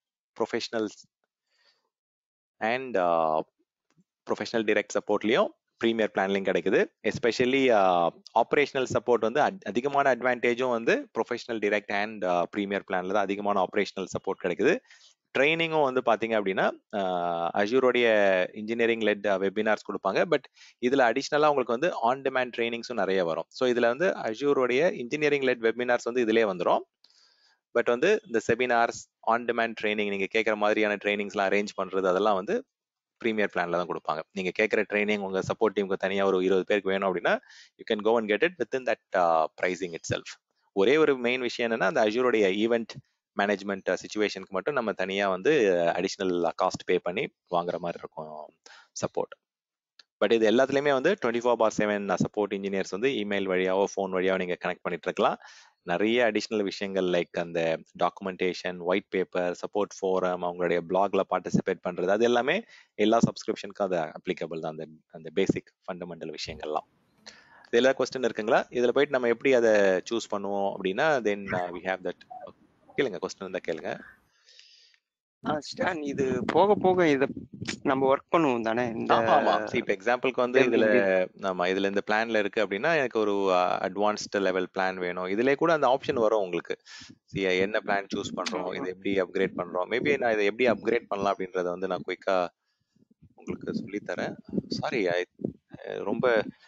[SPEAKER 1] professionals and professional direct சப்போர்ட்லயும் ப்ரீமியர் பிளான்லையும் கிடைக்குது எஸ்பெஷலி ஆப்ரேஷனல் சப்போர்ட் வந்து அதிகமான அட்வான்டேஜும் வந்து ப்ரொஃபஷனல் டிரெக்ட் அண்ட் ப்ரீமியர் பிளான்ல தான் அதிகமான ஆப்ரேஷனல் சப்போர்ட் கிடைக்குது ட்ரைனிங்கும் வந்து பார்த்தீங்க அப்படின்னா அஜூரோடைய இன்ஜினியரிங் லெட் வெபினார்ஸ் கொடுப்பாங்க பட் இதில் அடிஷ்னலாக உங்களுக்கு வந்து ஆன் டிமாண்ட் ட்ரைனிங்ஸும் நிறைய வரும் ஸோ இதில் வந்து அஜூரோடைய இன்ஜினியரிங் லெட் வெபினார்ஸ் வந்து இதிலே வந்துடும் பட் வந்து இந்த செமினார்ஸ் ஆன் டிமாண்ட் ட்ரைனிங் நீங்கள் கேட்குற மாதிரியான ட்ரைனிங்ஸ்லாம் அரேஞ்ச் பண்ணுறது அதெல்லாம் வந்து ப்ரீமியர் பிளான்ல தான் கொடுப்பாங்க நீங்கள் கேட்குற ட்ரைனிங் உங்கள் சப்போர்ட் டீமுக்கு தனியாக ஒரு இருபது பேருக்கு வேணும் அப்படின்னா you can go and get it with in that pricing itself ஒரே ஒரு மெயின் விஷயம் என்னன்னா அந்த அஜூரோடைய ஈவெண்ட் மேனேஜ்மெண்ட் சுச்சுவேஷனுக்கு மட்டும் நம்ம தனியாக வந்து அடிஷ்னல் காஸ்ட் பே பண்ணி வாங்குற மாதிரி இருக்கும் சப்போர்ட் பட் இது எல்லாத்துலேயுமே வந்து twenty four by seven support engineers வந்து இமெயில் வழியாவோ ஃபோன் வழியாவோ நீங்கள் கனெக்ட் பண்ணிட்டு இருக்கலாம் நிறைய அடிஷ்னல் விஷயங்கள் லைக் அந்த documentation white paper support forum அவங்களுடைய பிளாக்ல பார்ட்டிசிபேட் பண்றது அது எல்லாமே எல்லா சப்ஸ்கிரிப்ஷனுக்கும் அது அப்ளிகபிள் தான் அந்த அந்த பேசிக் ஃபண்டமெண்டல் விஷயங்கள்லாம் இதில் கொஸ்டின் இருக்குங்களா இதில் போயிட்டு நம்ம எப்படி அதை சூஸ் பண்ணுவோம் அப்படின்னா தென் வி ஹேவ் தட் கேளுங்க கொஸ்டின் இருந்தால் கேளுங்க
[SPEAKER 2] ஸ்டான் இது போக போக இத நம்ம ஒர்க் பண்ணுவோம் தானே இந்த
[SPEAKER 1] ஆமா ஆமா இப்போ எக்ஸாம்பிளுக்கு வந்து இதுல ஆமா இதுல இந்த பிளான்ல இருக்கு அப்படின்னா எனக்கு ஒரு அட்வான்ஸ்டு லெவல் பிளான் வேணும் இதுல கூட அந்த ஆப்ஷன் வரும் உங்களுக்கு சி என்ன பிளான் சூஸ் பண்றோம் இதை எப்படி அப்கிரேட் பண்றோம் மேபி நான் இதை எப்படி அப்கிரேட் பண்ணலாம் அப்படின்றத வந்து நான் குயிக்கா உங்களுக்கு சொல்லி தரேன் சாரி ஐ ரொம்ப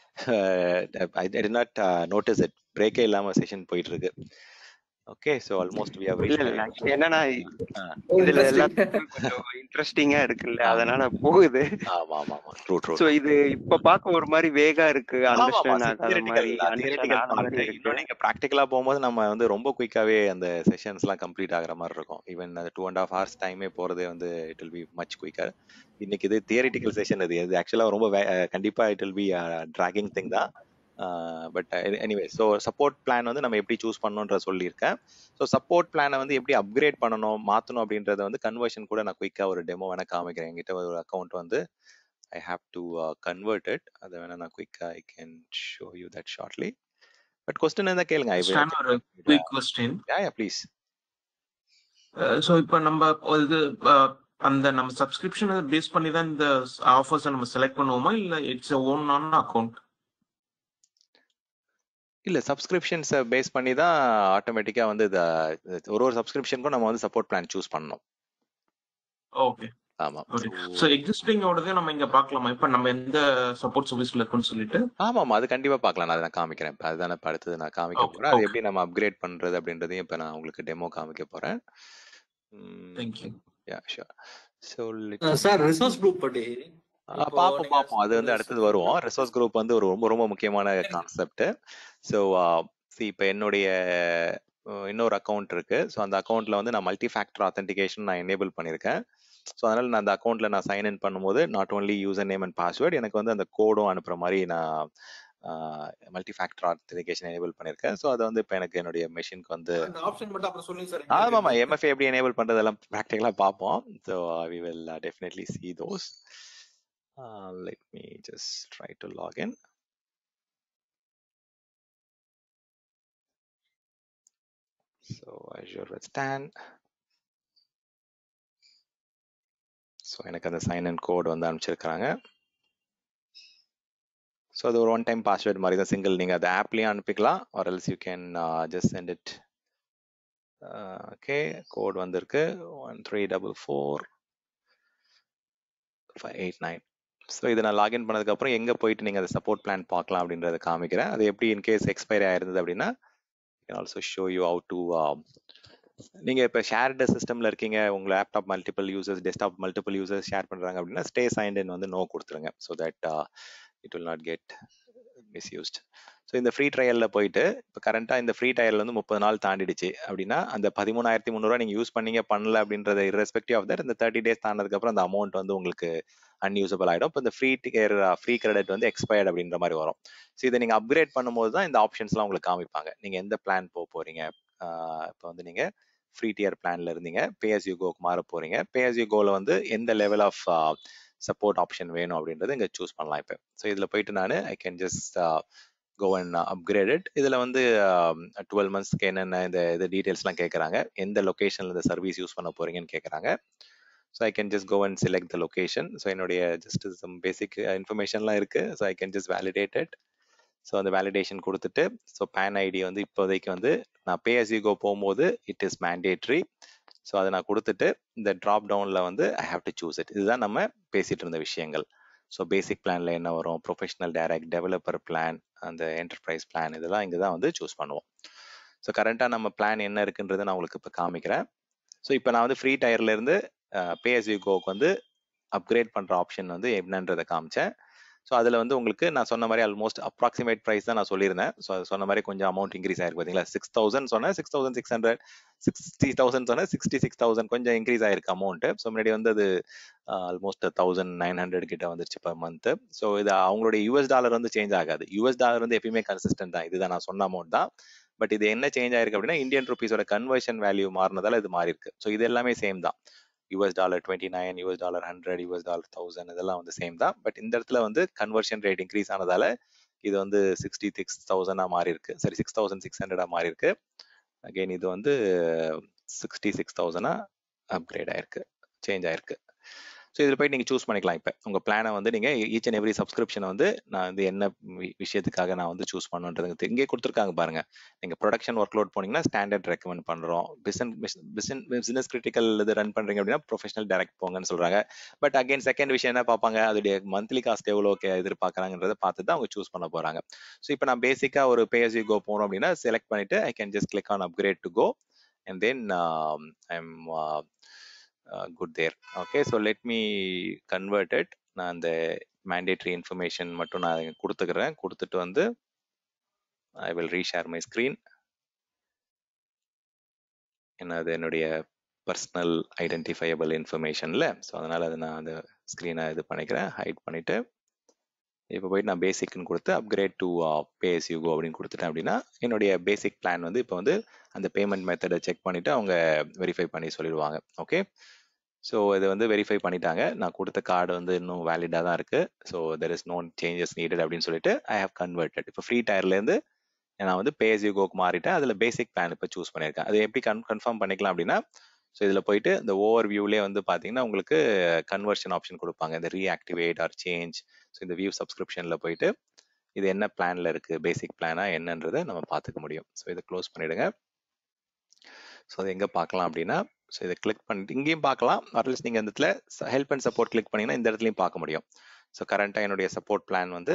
[SPEAKER 1] I'd not notice it பிரேக்கே இல்லாம செஷன் போயிட்டு இருக்கு okay so almost we have
[SPEAKER 2] இல்ல இல்ல என்னன்னா இதுல எல்லாத்துக்கும் கொஞ்சம் இன்ட்ரெஸ்டிங்கா இருக்குல்ல அதனால போகுது
[SPEAKER 1] ஆமா ஆமா ஆமா ட்ரூ ட்ரூ
[SPEAKER 2] சோ இது இப்ப பார்க்க ஒரு மாதிரி வேகா இருக்கு அண்டர்ஸ்டாண்ட் ஆகாத மாதிரி
[SPEAKER 1] இன்னும் நீங்க பிராக்டிகலா போகும்போது நம்ம வந்து ரொம்ப குயிக்காவே அந்த செஷன்ஸ் எல்லாம் கம்ப்ளீட் ஆகுற மாதிரி இருக்கும் ஈவன் அந்த டூ அண்ட் ஹாஃப் ஹவர்ஸ் டைமே போறதே வந்து it will be much quicker இன்னைக்கு இது தியரிட்டிக்கல் செஷன் இது இது ஆக்சுவலா ரொம்ப கண்டிப்பா it will be dragging thing தான் but anyway so support plan வந்து நம்ம எப்படி சூஸ் பண்ணணுன்ற சொல்லியிருக்கேன் ஸோ சப்போர்ட் பிளானை வந்து எப்படி அப்கிரேட் பண்ணணும் மாற்றணும் அப்படின்றத வந்து கன்வர்ஷன் கூட நான் குயிக்காக ஒரு டெமோ வேணால் காமிக்கிறேன் என்கிட்ட ஒரு அக்கௌண்ட் வந்து I have to convert it அதை வேணா நான் குயிக்காக I can show you that shortly but question இருந்தா கேளுங்க ஐ
[SPEAKER 5] ஒரு quick question
[SPEAKER 1] yeah yeah please
[SPEAKER 5] so இப்போ நம்ம இது அந்த நம்ம சப்ஸ்கிரிப்ஷன் பேஸ் பண்ணி தான் இந்த ஆஃபர்ஸை நம்ம செலக்ட் பண்ணுவோமா இல்லை இட்ஸ் ஓன் ஆன் அக்கௌண்ட்
[SPEAKER 1] இல்ல சப்ஸ்கிரிப்ஷன்ஸை பேஸ் பண்ணி தான் ஆட்டோமேட்டிக்கா வந்து ஒரு ஒரு சப்ஸ்கிரிப்ஷனுக்கும் நம்ம வந்து சப்போர்ட் பிளான் சூஸ் பண்ணணும்
[SPEAKER 5] ஓகே
[SPEAKER 1] ஆமா
[SPEAKER 5] சோ எக்ஸிஸ்டிங் ஓடதே நம்ம இங்க பார்க்கலாமா இப்ப நம்ம எந்த சப்போர்ட் சர்வீஸ்ல இருக்குன்னு சொல்லிட்டு
[SPEAKER 1] ஆமா ஆமா அது கண்டிப்பா பார்க்கலாம் நான் அதை நான் காமிக்கிறேன் இப்போ அதுதானே இப்போ அடுத்தது நான் காமிக்க போறேன் அது எப்படி நம்ம அப்கிரேட் பண்றது அப்படின்றதையும் இப்போ நான் உங்களுக்கு டெமோ காமிக்க போறேன்
[SPEAKER 5] thank you
[SPEAKER 1] yeah sure so
[SPEAKER 3] sir resource group படி
[SPEAKER 1] பாப்போம் பாப்போம் அது வந்து அடுத்தது வருவோம் ரிசோர்ஸ் குரூப் வந்து ஒரு ரொம்ப ரொம்ப முக்கியமான கான்செப்ட் ஸோ சி இப்போ என்னுடைய இன்னொரு அக்கௌண்ட் இருக்கு ஸோ அந்த அக்கௌண்ட்ல வந்து நான் மல்டி ஃபேக்டர் ஆத்தென்டிகேஷன் நான் எனேபிள் பண்ணியிருக்கேன் ஸோ அதனால நான் அந்த அக்கௌண்ட்ல நான் சைன் இன் பண்ணும்போது not only user name and password எனக்கு வந்து அந்த கோடும் அனுப்புற மாதிரி நான் மல்டி ஃபேக்டர் ஆத்தென்டிகேஷன் எனேபிள் பண்ணியிருக்கேன் ஸோ அதை வந்து இப்போ எனக்கு என்னுடைய மெஷினுக்கு வந்து ஆமாம் ஆமாம் எம்எஃப்ஏ எப்படி எனேபிள் பண்ணுறதெல்லாம் ப்ராக்டிக்கலாக பார்ப்போம் so we will definitely see those Uh, let me just try to log in. So Azure with Stan. So எனக்கு அந்த சைன் அண்ட் கோட் வந்து அனுப்பிச்சிருக்காங்க ஸோ அது ஒரு ஒன் டைம் பாஸ்வேர்ட் மாதிரி தான் சிங்கிள் நீங்கள் அதை ஆப்லேயும் அனுப்பிக்கலாம் or else you can just send it okay code வந்திருக்கு one three double four five eight nine so இதை நான் லாகின் பண்ணதுக்கப்புறம் எங்கே போயிட்டு நீங்கள் அதை சப்போர்ட் பிளான் பார்க்கலாம் அப்படின்றத காமிக்கிறேன் அது எப்படி இன்கேஸ் எக்ஸ்பைரி ஆயிருந்தது அப்படின்னா can also show you out to நீங்கள் இப்போ ஷேர்டு சிஸ்டமில் இருக்கீங்க உங்கள் laptop multiple users desktop multiple users share பண்ணுறாங்க அப்படின்னா ஸ்டே சைன்ட் இன் வந்து நோ கொடுத்துருங்க so that it will not get misused so இந்த ஃப்ரீ ட்ரையலில் போயிட்டு இப்போ கரண்ட்டாக இந்த ஃப்ரீ ட்ரையல் வந்து முப்பது நாள் தாண்டிடுச்சு அப்படின்னா அந்த பதிமூணாயிரத்தி முந்நூறுவா நீங்கள் யூஸ் பண்ணீங்க பண்ணல அப்படின்றத இரஸ்பெக்டிவ் ஆஃப் தட் இந்த தேர்ட்டி டேஸ் தாண்டதுக்கப்புறம் அந்த அமௌண்ட் வந்து உங்களுக்கு அன்யூசபிள் ஆகிடும் இப்போ இந்த ஃப்ரீ டியர் ஃப்ரீ கிரெடிட் வந்து எக்ஸ்பயர்ட் அப்படின்ற மாதிரி வரும் ஸோ இதை நீங்கள் அப்கிரேட் பண்ணும்போது தான் இந்த ஆப்ஷன்ஸ்லாம் உங்களுக்கு காமிப்பாங்க நீங்கள் எந்த பிளான் போக போகிறீங்க இப்போ வந்து நீங்கள் ஃப்ரீ டியர் பிளான்ல இருந்தீங்க பேஎஸ் யூ கோக்கு மாற போகிறீங்க பேஎஸ் யூ கோவில் வந்து எந்த லெவல் ஆஃப் சப்போர்ட் ஆப்ஷன் வேணும் அப்படின்றது இங்கே சூஸ் பண்ணலாம் இப்போ ஸோ இதில் போயிட்டு நான் I can just go and upgraded இதில் வந்து டுவெல் மந்த்ஸ்க்கு என்னென்ன இந்த இது டீட்டெயில்ஸ்லாம் கேட்குறாங்க எந்த லொக்கேஷனில் இந்த சர்வீஸ் யூஸ் பண்ண போகிறீங்கன்னு கேட்குறாங்க so I can just go and select the location so என்னுடைய ஜஸ்ட் சம் பேசிக் இன்ஃபர்மேஷன்லாம் இருக்கு so I can just validate it so அந்த வேலிடேஷன் கொடுத்துட்டு ஸோ பேன் ஐடி வந்து இப்போதைக்கு வந்து நான் பே அஸ் கோ போகும்போது இட் இஸ் மேண்டேட்ரி ஸோ அதை நான் கொடுத்துட்டு இந்த ட்ராப் டவுனில் வந்து I have to choose it இதுதான் நம்ம பேசிட்டு இருந்த விஷயங்கள் ஸோ பேசிக் பிளான்ல என்ன வரும் ப்ரொஃபஷனல் டைரக்ட் டெவலப்பர் பிளான் அந்த என்டர்பிரைஸ் பிளான் இதெல்லாம் இங்கே தான் வந்து சூஸ் பண்ணுவோம் ஸோ கரண்ட்டாக நம்ம பிளான் என்ன இருக்குன்றதை நான் உங்களுக்கு இப்போ காமிக்கிறேன் ஸோ இப்போ நான் வந்து ஃப்ரீ டயர்ல இருந்து பே அஸ் கோக்கு வந்து அப்கிரேட் பண்ணுற ஆப்ஷன் வந்து என்னன்றதை காமிச்சேன் ஸோ அதில் வந்து உங்களுக்கு நான் சொன்ன மாதிரி ஆல்மோஸ்ட் அப்ராக்சிமேட் ப்ரைஸ் தான் நான் சொல்லியிருந்தேன் ஸோ சொன்ன மாதிரி கொஞ்சம் அமௌண்ட் இன்க்ரீஸ் ஆயிருக்கு பார்த்தீங்களா சிக்ஸ் தௌசண்ட் சொன்னேன் six thousand six hundred sixty thousand சொன்னேன் சிக்ஸ்டி சிக்ஸ் தௌசண்ட் கொஞ்சம் இன்க்ரீஸ் ஆயிருக்கு அமௌண்ட் ஸோ முன்னாடி வந்து அது ஆல்மோஸ்ட் தௌசண்ட் நைன் ஹண்ட்ரட் கிட்ட வந்துருச்சு பர் மந்த் ஸோ இது அவங்களுடைய யூஎஸ் டாலர் வந்து சேஞ்ச் ஆகாது யூஎஸ் டாலர் வந்து எப்பயுமே கன்சிஸ்டன்ட் தான் இதுதான் நான் சொன்ன அமௌண்ட் தான் பட் இது என்ன சேஞ்ச் ஆயிருக்கு அப்படின்னா இந்தியன் ருபீஸோட கன்வர்ஷன் வேல்யூ மாறினதால இது மாறி இருக்கு ஸோ இது எல்லாமே சேம் தான் US dollar twenty nine US dollar hundred US dollar thousand இதெல்லாம் வந்து சேம் தான் பட் இந்த இடத்துல வந்து கன்வர்ஷன் ரேட் இன்க்ரீஸ் ஆனதால இது வந்து சிக்ஸ்டி சிக்ஸ் தௌசண்டா மாறி இருக்கு சரி சிக்ஸ் தௌசண்ட் சிக்ஸ் ஹண்ட்ரடா மாறி இருக்கு அகெயின் இது வந்து சிக்ஸ்டி சிக்ஸ் தௌசண்டா அப்கிரேட் ஆயிருக்கு சேஞ்ச் ஆயிருக்கு ஸோ இதில் போயிட்டு நீங்கள் சூஸ் பண்ணிக்கலாம் இப்போ உங்கள் பிளானை வந்து நீங்கள் ஈச் அண்ட் எவ்ரி சப்ஸ்கிரிப்ஷனை வந்து நான் வந்து என்ன விஷயத்துக்காக நான் வந்து சூஸ் பண்ணுன்றது இங்கே கொடுத்துருக்காங்க பாருங்க நீங்கள் ப்ரொடக்ஷன் ஒர்க் லோட் போனீங்கன்னா ஸ்டாண்டர்ட் ரெக்கமெண்ட் பண்ணுறோம் பிசினஸ் பிசினஸ் கிரிட்டிக்கல் இது ரன் பண்ணுறீங்க அப்படின்னா ப்ரொஃபஷனல் டேரக்ட் போங்கன்னு சொல்கிறாங்க பட் அகைன் செகண்ட் விஷயம் என்ன பார்ப்பாங்க அதோடைய மந்த்லி காஸ்ட் எவ்வளோ எதிர்பார்க்குறாங்கன்றதை பார்த்து தான் அவங்க சூஸ் பண்ண போகிறாங்க ஸோ இப்போ நான் பேசிக்காக ஒரு பேஎஸ்சி கோ போனோம் அப்படின்னா செலக்ட் பண்ணிட்டு I can just click on upgrade to go and then I am good there okay so let me convert it நான் அந்த மேண்டேட்ரி இன்ஃபர்மேஷன் மட்டும் நான் கொடுத்துக்கிறேன் கொடுத்துட்டு வந்து I will reshare my screen என்னது என்னுடைய பர்சனல் ஐடென்டிஃபையபிள் இன்ஃபர்மேஷன்ல ஸோ அதனால அதை நான் அந்த ஸ்க்ரீனை இது பண்ணிக்கிறேன் ஹைட் பண்ணிட்டு இப்போ போயிட்டு நான் பேசிக்னு கொடுத்து அப்கிரேட் டு பேஸ் யூகோ அப்படின்னு கொடுத்துட்டேன் அப்படின்னா என்னுடைய பேசிக் பிளான் வந்து இப்போ வந்து அந்த பேமெண்ட் மெத்தடை செக் பண்ணிட்டு அவங்க வெரிஃபை பண்ணி சொல்லிடுவாங்க ஓகே ஸோ இது வந்து வெரிஃபை பண்ணிட்டாங்க நான் கொடுத்த கார்டு வந்து இன்னும் வேலிடாக தான் இருக்கு so there is no changes needed அப்படின்னு சொல்லிட்டு ஐ ஹவ் கன்வெர்டட் இப்போ ஃப்ரீ டயர்லேருந்து நான் வந்து பேஸ் யூகோக்கு மாறிட்டேன் அதில் பேசிக் பிளான் இப்போ சூஸ் பண்ணியிருக்கேன் அது எப்படி கன் கன்ஃபார்ம் பண்ணிக்கலாம் அப்படின்னா ஸோ இதில் போயிட்டு இந்த ஓவர் வியூலேயே வந்து பார்த்தீங்கன்னா உங்களுக்கு கன்வர்ஷன் ஆப்ஷன் கொடுப்பாங்க இந்த ரீஆக்டிவேட் ஆர் சேஞ்ச் ஸோ இந்த வியூ சப்ஸ்கிரிப்ஷனில் போயிட்டு இது என்ன பிளான்ல இருக்கு பேசிக் பிளானா என்னன்றதை நம்ம பார்த்துக்க முடியும் ஸோ இதை க்ளோஸ் பண்ணிடுங்க ஸோ அது எங்கே பார்க்கலாம் அப்படின்னா ஸோ இதை கிளிக் பண்ணிட்டு இங்கேயும் பார்க்கலாம் அட்லீஸ்ட் நீங்கள் இந்த இடத்துல ஹெல்ப் அண்ட் சப்போர்ட் கிளிக் பண்ணீங்கன்னா இந்த இடத்துலையும் பார்க்க முடியும் ஸோ கரண்ட்டாக என்னுடைய சப்போர்ட் பிளான் வந்து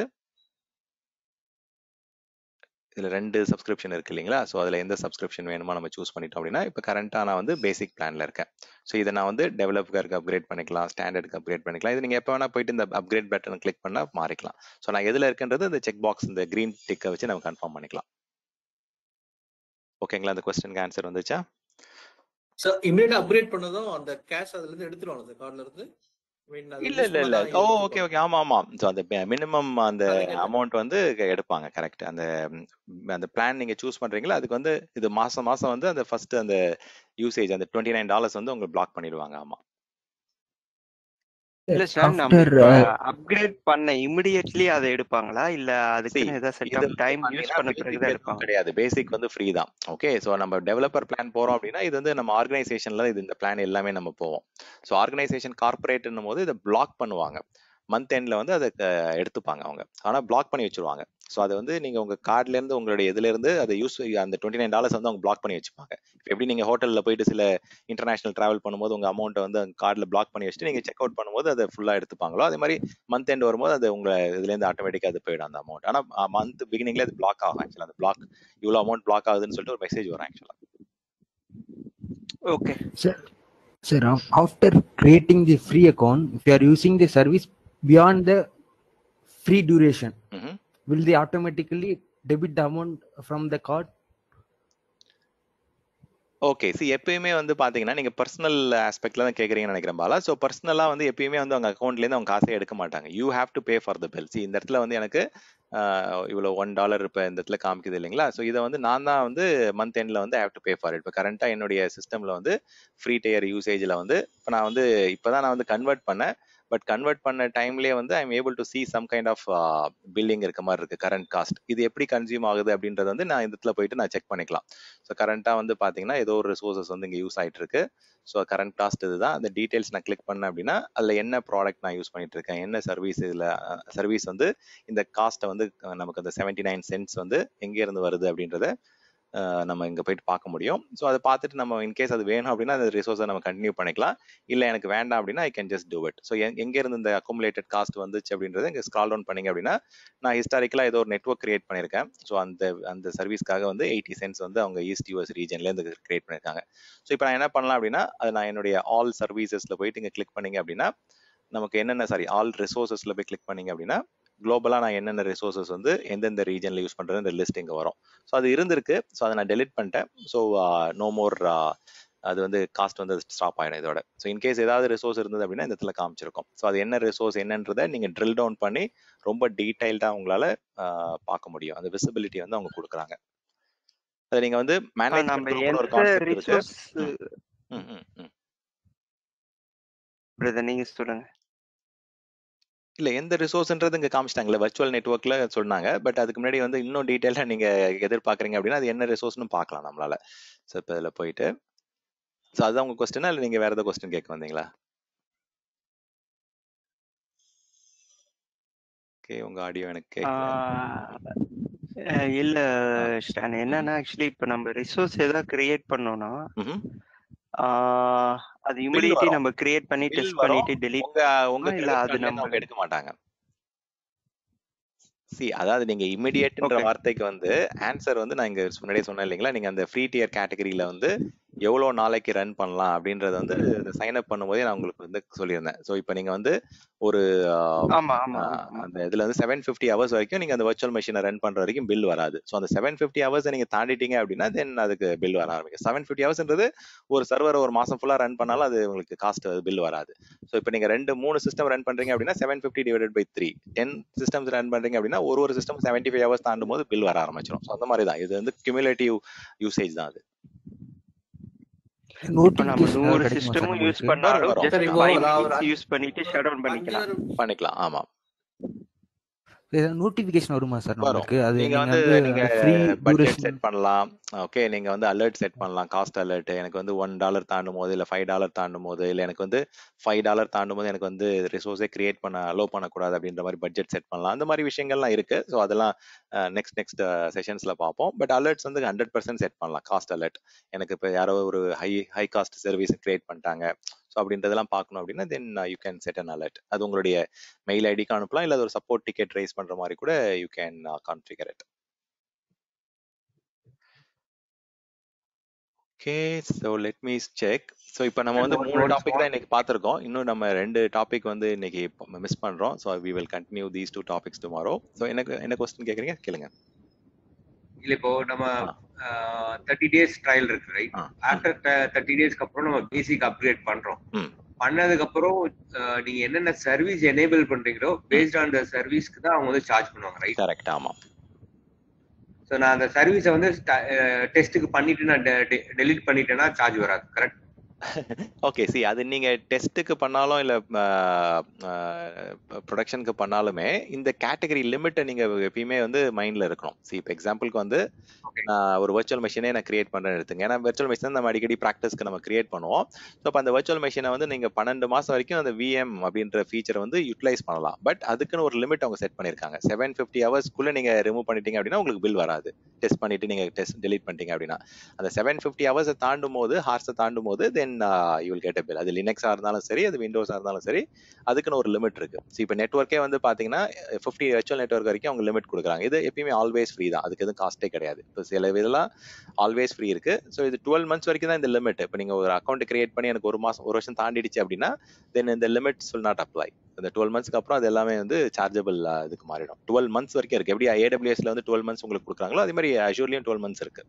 [SPEAKER 1] இதில் ரெண்டு சப்ஸ்கிரிப்ஷன் இருக்கு இல்லைங்களா ஸோ அதில் எந்த சப்ஸ்கிரிப்ஷன் வேணுமோ நம்ம சூஸ் பண்ணிட்டோம் அப்படின்னா இப்போ கரண்ட்டாக நான் வந்து பேசிக் பிளானில் இருக்கேன் ஸோ இதை நான் வந்து டெவலப்பருக்கு அப்கிரேட் பண்ணிக்கலாம் ஸ்டாண்டர்டுக்கு அப்கிரேட் பண்ணிக்கலாம் இது நீங்கள் எப்போ வேணால் போயிட்டு இந்த அப்கிரேட் பட்டனை கிளிக் பண்ணால் மாறிக்கலாம் ஸோ நான் எதில் இருக்குன்றது இந்த செக் பாக்ஸ் இந்த க்ரீன் டிக்கை வச்சு நம்ம கன்ஃபார்ம் பண்ணிக்கலாம் ஓகேங்களா அந்த கொஸ்டினுக்கு ஆன்சர் வந்துச்சா
[SPEAKER 3] சார் இமீடியட் அப்கிரேட் பண்ணதும் அந்த கேஷ் அதுல இருந்து எடுத்துருவாங்க அந்த கார்டுல இருந்து
[SPEAKER 1] இல்ல இல்ல இல்ல ஓ ஓகே ஓகே ஆமா ஆமா ஸோ அந்த மினிமம் அந்த அமௌண்ட் வந்து எடுப்பாங்க கரெக்ட் அந்த அந்த பிளான் நீங்க சூஸ் பண்றீங்களா அதுக்கு வந்து இது மாசம் மாசம் வந்து அந்த ஃபர்ஸ்ட் அந்த யூசேஜ் அந்த டுவெண்ட்டி நைன் டாலர்ஸ் வந்து உங்களுக்கு பிளாக் பண்ணிடுவாங்க ஆமா
[SPEAKER 2] இல்ல சார் நம்ம அப்கிரேட் பண்ண இமிடியட்லி அதை எடுப்பாங்களா இல்ல அதுக்கு ஏதாவது செட் ஆஃப் டைம் யூஸ் பண்ண பிறகு தான் எடுப்பாங்க
[SPEAKER 1] கிடையாது பேசிக் வந்து ஃப்ரீ தான் ஓகே சோ நம்ம டெவலப்பர் பிளான் போறோம் அப்படின்னா இது வந்து நம்ம ஆர்கனைசேஷன்ல இது இந்த பிளான் எல்லாமே நம்ம போவோம் சோ ஆர்கனைசேஷன் கார்பரேட்னும் போது இதை பிளாக் பண்ணுவாங்க மந்த் எண்ட்ல வந்து அதை எடுத்துப்பாங்க அவங்க ஆனா பிளாக் பண்ணி வச்சிருவாங்க ஸோ அதை வந்து நீங்க உங்க கார்டுல இருந்து உங்களுடைய இதுல இருந்து அதை யூஸ் அந்த டுவெண்ட்டி நைன் டாலர்ஸ் வந்து அவங்க பிளாக் பண்ணி வச்சுப்பாங்க எப்படி நீங்க ஹோட்டல்ல போயிட்டு சில இன்டர்நேஷனல் டிராவல் பண்ணும்போது உங்க அமௌண்ட்டை வந்து கார்டில் பிளாக் பண்ணி வச்சுட்டு நீங்க செக் அவுட் பண்ணும்போது அதை ஃபுல்லா எடுத்துப்பாங்களோ அதே மாதிரி மந்த் எண்ட் வரும்போது அது உங்க இதுல இருந்து ஆட்டோமேட்டிக்கா அது போயிடும் அந்த அமௌண்ட் ஆனா மந்த் பிகினிங்ல அது பிளாக் ஆகும் ஆக்சுவலா அந்த பிளாக் இவ்வளவு அமௌண்ட் பிளாக் ஆகுதுன்னு சொல்லிட்டு ஒரு மெசேஜ் வரும் ஆக்சுவலா
[SPEAKER 2] okay
[SPEAKER 6] sir sir after creating the free account if you are using the service beyond the free duration
[SPEAKER 1] mm-hmm.
[SPEAKER 6] will they automatically debit the amount from the card
[SPEAKER 1] okay see எப்பயுமே வந்து பாத்தீங்கன்னா நீங்க பர்சனல் ஆஸ்பெக்ட்ல தான் கேக்குறீங்கன்னு நினைக்கிறேன் பாலா ஸோ பர்சனலா வந்து எப்பயுமே வந்து அவங்க அக்கௌண்ட்ல இருந்து அவங்க காசே எடுக்க மாட்டாங்க you have to pay for the bill see இந்த இடத்துல வந்து எனக்கு இவ்வளோ ஒன் டாலர் இப்போ இந்த இடத்துல காமிக்குது இல்லைங்களா ஸோ இதை வந்து நான் தான் வந்து மந்த் எண்ட்ல வந்து have to pay for it இப்போ கரண்டா என்னுடைய சிஸ்டம்ல வந்து ஃப்ரீ டயர் யூசேஜ்ல வந்து இப்போ நான் வந்து இப்போதான் நான் வந்து கன்வெர்ட் பண்ணேன் பட் கன்வெர்ட் பண்ண டைம்லேயே வந்து I am able to see some kind of billing இருக்க மாதிரி இருக்கு கரண்ட் காஸ்ட் இது எப்படி கன்சியூம் ஆகுது அப்படின்றது வந்து நான் இந்த இடத்துல போயிட்டு நான் செக் பண்ணிக்கலாம் ஸோ கரண்ட்டாக வந்து பார்த்தீங்கன்னா ஏதோ ஒரு ரிசோர்சஸ் வந்து இங்கே யூஸ் ஆகிட்டு இருக்கு ஸோ கரண்ட் காஸ்ட் இதுதான் அந்த டீட்டெயில்ஸ் நான் கிளிக் பண்ணேன் அப்படின்னா அதில் என்ன ப்ராடக்ட் நான் யூஸ் பண்ணிட்டு இருக்கேன் என்ன சர்வீஸ் இதில் சர்வீஸ் வந்து இந்த காஸ்ட்டை வந்து நமக்கு அந்த செவன்டி நைன் சென்ட்ஸ் வந்து எங்கேருந்து வருது அப்படின்றத நம்ம இங்கே போயிட்டு பார்க்க முடியும் ஸோ அதை பார்த்துட்டு நம்ம இன்கேஸ் அது வேணும் அப்படின்னா அந்த ரிசோர்ஸை நம்ம கண்டினியூ பண்ணிக்கலாம் இல்லை எனக்கு வேண்டாம் அப்படின்னா I can just do it so எங்கேருந்து இந்த அக்குமுலேட்டட் காஸ்ட் வந்துச்சு அப்படின்றத இங்கே ஸ்கால் டவுன் பண்ணிங்க அப்படின்னா நான் ஹிஸ்டாரிக்கலாக ஏதோ ஒரு நெட்ஒர்க் கிரியேட் பண்ணியிருக்கேன் ஸோ அந்த அந்த சர்வீஸ்க்காக வந்து எயிட்டி சென்ட்ஸ் வந்து அவங்க ஈஸ்ட் யூஎஸ் ரீஜன்லேருந்து கிரியேட் பண்ணியிருக்காங்க ஸோ இப்போ நான் என்ன பண்ணலாம் அப்படின்னா அது நான் என்னுடைய ஆல் சர்வீசஸில் போயிட்டு இங்கே கிளிக் பண்ணிங்க அப்படின்னா நமக்கு என்னென்ன சாரி ஆல் ரிசோர்ஸஸில் போய் கிளிக் பண்ணிங்க அப்படின்னா குளோபலாக நான் என்னென்ன ரிசோர்ஸஸ் வந்து எந்தெந்த ரீஜனில் யூஸ் பண்ணுறது இந்த லிஸ்ட் இங்கே வரும் ஸோ அது இருந்திருக்கு ஸோ அதை நான் டெலிட் பண்ணிட்டேன் ஸோ நோ மோர் அது வந்து காஸ்ட் வந்து ஸ்டாப் ஆகிடும் இதோட ஸோ இன்கேஸ் ஏதாவது ரிசோர்ஸ் இருந்தது அப்படின்னா இந்த இடத்துல காமிச்சிருக்கும் ஸோ அது என்ன ரிசோர்ஸ் என்னன்றதை நீங்கள் ட்ரில் டவுன் பண்ணி ரொம்ப டீடைல்டாக உங்களால் பார்க்க முடியும் அந்த விசிபிலிட்டி வந்து அவங்க கொடுக்குறாங்க அதை நீங்கள் வந்து மேனேஜ்மெண்ட் ஒரு கான்செப்ட் இருக்கு
[SPEAKER 2] நீங்க சொல்லுங்க
[SPEAKER 1] இல்ல எந்த ரிசோர்ஸ்ன்றது இங்க காமிச்சிட்டாங்கல்ல வர்ச்சுவல் நெட்ஒர்க்ல சொன்னாங்க பட் அதுக்கு முன்னாடி வந்து இன்னும் டீட்டெயிலா நீங்க எதிர்பார்க்குறீங்க அப்படின்னா அது என்ன ரிசோர்ஸ்னு பார்க்கலாம் நம்மளால ஸோ இப்போ இதில் போயிட்டு ஸோ அதுதான் உங்க கொஸ்டினா இல்லை நீங்க வேற ஏதாவது கொஸ்டின் கேட்க வந்தீங்களா ஓகே உங்க ஆடியோ எனக்கு கேட்கல
[SPEAKER 2] இல்ல ஸ்டான் என்னன்னா ஆக்சுவலி இப்போ நம்ம ரிசோர்ஸ் ஏதாவது கிரியேட் பண்ணோம்னா அது இமிடியேட்லி நம்ம கிரியேட் பண்ணி டெஸ்ட் பண்ணிட்டு டெலீட்
[SPEAKER 1] உங்க உங்க இல்ல அது நம்ம எடுக்க மாட்டாங்க சி அதாவது நீங்க இமிடியேட்ன்ற வார்த்தைக்கு வந்து ஆன்சர் வந்து நான் இங்க முன்னாடியே சொன்னேன் இல்லைங்களா நீங்க அந்த ஃப்ரீ டியர் கேட்டகரியில வந்து எவ்வளவு நாளைக்கு ரன் பண்ணலாம் அப்படின்றத வந்து சைன் அப் பண்ணும்போதே நான் உங்களுக்கு வந்து சொல்லியிருந்தேன் ஸோ இப்போ நீங்க வந்து ஒரு அந்த இதுல வந்து செவன் ஃபிஃப்டி ஹவர்ஸ் வரைக்கும் நீங்க அந்த வர்ச்சுவல் மிஷினை ரன் பண்ற வரைக்கும் பில் வராது ஸோ அந்த செவன் ஃபிஃப்டி ஹவர்ஸ் நீங்க தாண்டிட்டீங்க அப்படின்னா தென் அதுக்கு பில் வர ஆரம்பிக்கும் செவன் ஃபிஃப்டி ஹவர்ஸ்ன்றது ஒரு சர்வர் ஒரு மாசம் ஃபுல்லா ரன் பண்ணாலும் அது உங்களுக்கு காஸ்ட் பில் வராது ஸோ இப்போ நீங்க ரெண்டு மூணு சிஸ்டம் ரன் பண்றீங்க அப்படின்னா seven fifty divided by three ten systems run பண்றீங்க அப்படின்னா ஒரு ஒரு சிஸ்டம் செவன்டி ஃபைவ் ஹவர்ஸ் தாண்டும் போது பில் வர ஆரம்பிச்சிடும் ஸோ அந்த மாதிரி தான் இது வந்து கியூமுலேட்டிவ் யூசேஜ் தான் அது
[SPEAKER 2] நூறு சிஸ்டமும் யூஸ் பண்ணாலும் யூஸ் பண்ணிட்டு ஷட் டவுன் பண்ணிக்கலாம்
[SPEAKER 1] பண்ணிக்கலாம் ஆமா
[SPEAKER 6] நோட்டிபிகேஷன் வருமா சார்
[SPEAKER 1] நமக்கு அது நீங்க வந்து நீங்க பட்ஜெட் செட் பண்ணலாம் ஓகே நீங்க வந்து அலர்ட் செட் பண்ணலாம் காஸ்ட் அலர்ட் எனக்கு வந்து ஒன் டாலர் தாண்டும் போது இல்ல ஃபைவ் டாலர் தாண்டும் போது இல்ல எனக்கு வந்து ஃபைவ் டாலர் தாண்டும் போது எனக்கு வந்து ரிசோர்ஸே கிரியேட் பண்ண அலோவ் பண்ணக்கூடாது அப்படின்ற மாதிரி பட்ஜெட் செட் பண்ணலாம் அந்த மாதிரி விஷயங்கள்லாம் இருக்கு ஸோ அதெல்லாம் நெக்ஸ்ட் நெக்ஸ்ட் செஷன்ஸ்ல பார்ப்போம் பட் அலர்ட்ஸ் வந்து ஹண்ட்ரட் பர்சன்ட் செட் பண்ணலாம் காஸ்ட் அலர்ட் எனக்கு இப்போ யாரோ ஒரு high high cost service create பண்ணிட்டாங்க ஸோ அப்படின்றதெல்லாம் பார்க்கணும் அப்படின்னா then you can set an alert அது உங்களுடைய மெயில் ஐடிக்கு அனுப்பலாம் இல்லை ஒரு சப்போர்ட் டிக்கெட் ரைஸ் பண்ற மாதிரி கூட you can configure it okay so let me check so இப்போ நம்ம வந்து மூணு டாபிக் தான் இன்னைக்கு பார்த்துருக்கோம் இன்னும் நம்ம ரெண்டு டாபிக் வந்து இன்னைக்கு மிஸ் பண்றோம் so we will continue these two topics tomorrow so எனக்கு என்ன கொஸ்டின் கேட்குறீங்க கேளுங்க
[SPEAKER 7] இல்ல இப்போ நம்ம தேர்ட்டி டேஸ் ட்ரையல் இருக்கு ரைட் ஆஃப்டர் தேர்ட்டி டேஸ்க்கு அப்புறம் நம்ம பேசிக் அப்கிரேட் பண்றோம் பண்ணதுக்கு அப்புறம் நீங்க என்னென்ன சர்வீஸ் எனேபிள் பண்றீங்களோ பேஸ்ட் ஆன் த சர்வீஸ்க்கு தான் அவங்க வந்து சார்ஜ் பண்ணுவாங்க ரைட்
[SPEAKER 1] கரெக்ட் ஆமா
[SPEAKER 7] ஸோ நான் அந்த சர்வீஸை வந்து டெஸ்ட்டுக்கு பண்ணிட்டு நான் டெலிட் பண்ணிட்டேன்னா சார்ஜ் வராது கரெக்ட்
[SPEAKER 1] ஓகே சி அது நீங்க டெஸ்ட்டுக்கு பண்ணாலும் இல்ல ப்ரொடக்ஷனுக்கு பண்ணாலுமே இந்த கேட்டகரி லிமிட்டை நீங்க எப்பயுமே வந்து மைண்ட்ல இருக்கணும் சி இப்போ எக்ஸாம்பிளுக்கு வந்து ஒரு வர்ச்சுவல் மிஷினே நான் கிரியேட் பண்றேன்னு எடுத்துங்க ஏன்னா வர்ச்சுவல் மிஷின் நம்ம அடிக்கடி ப்ராக்டிஸ்க்கு நம்ம கிரியேட் பண்ணுவோம் ஸோ அப்போ அந்த வர்ச்சுவல் மிஷினை வந்து நீங்க பன்னெண்டு மாசம் வரைக்கும் அந்த விஎம் அப்படின்ற ஃபீச்சர் வந்து யூட்டிலைஸ் பண்ணலாம் பட் அதுக்குன்னு ஒரு லிமிட் அவங்க செட் பண்ணிருக்காங்க செவன் ஃபிஃப்டி ஹவர்ஸ்க்குள்ள நீங்க ரிமூவ் பண்ணிட்டீங்க அப்படின்னா உங்களுக்கு பில் வராது டெஸ்ட் பண்ணிட்டு நீங்க டெஸ்ட் டெலிட் பண்ணிட்டீங்க அப்படின்னா அந்த செவன் ஃபிஃப்டி ஹவர்ஸை தாண்டும் போது ஹார்ஸை தாண்டும் போது then you will get a bill அது லினக்ஸா இருந்தாலும் சரி அது விண்டோஸா இருந்தாலும் சரி அதுக்குன்னு ஒரு லிமிட் இருக்கு ஸோ இப்போ நெட்ஒர்க்கே வந்து பாத்தீங்கன்னா ஃபிஃப்டி வர்ச்சுவல் நெட்ஒர்க் வரைக்கும் அவங்க லிமிட் கொடுக்குறாங்க இது எப்பயுமே ஆல்வேஸ் ஃப்ரீ தான் அதுக்கு எதுவும் காஸ்ட்டே கிடையாது இப்போ சில இதெல்லாம் ஆல்வேஸ் ஃப்ரீ இருக்கு ஸோ இது டுவெல் மந்த்ஸ் வரைக்கும் தான் இந்த லிமிட் இப்போ நீங்க ஒரு அக்கௌண்ட் கிரியேட் பண்ணி எனக்கு ஒரு மாசம் ஒரு வருஷம் தாண்டிடுச்சு அப்படின்னா தென் இந்த லிமிட்ஸ் வில் நாட் அப்ளை இந்த டுவெல் மந்த்ஸ்க்கு அப்புறம் அது எல்லாமே வந்து சார்ஜபிள் இதுக்கு மாறிடும் டுவெல் மந்த்ஸ் வரைக்கும் இருக்கு எப்படி ஏடபிள்யூஎஸ்ல வந்து டுவெல் மந்த்ஸ் உங்களுக்கு கொடுக்குறாங்களோ அதே மாதிரி அஷூர்லயும் டுவெல் மந்த்ஸ் இருக்கு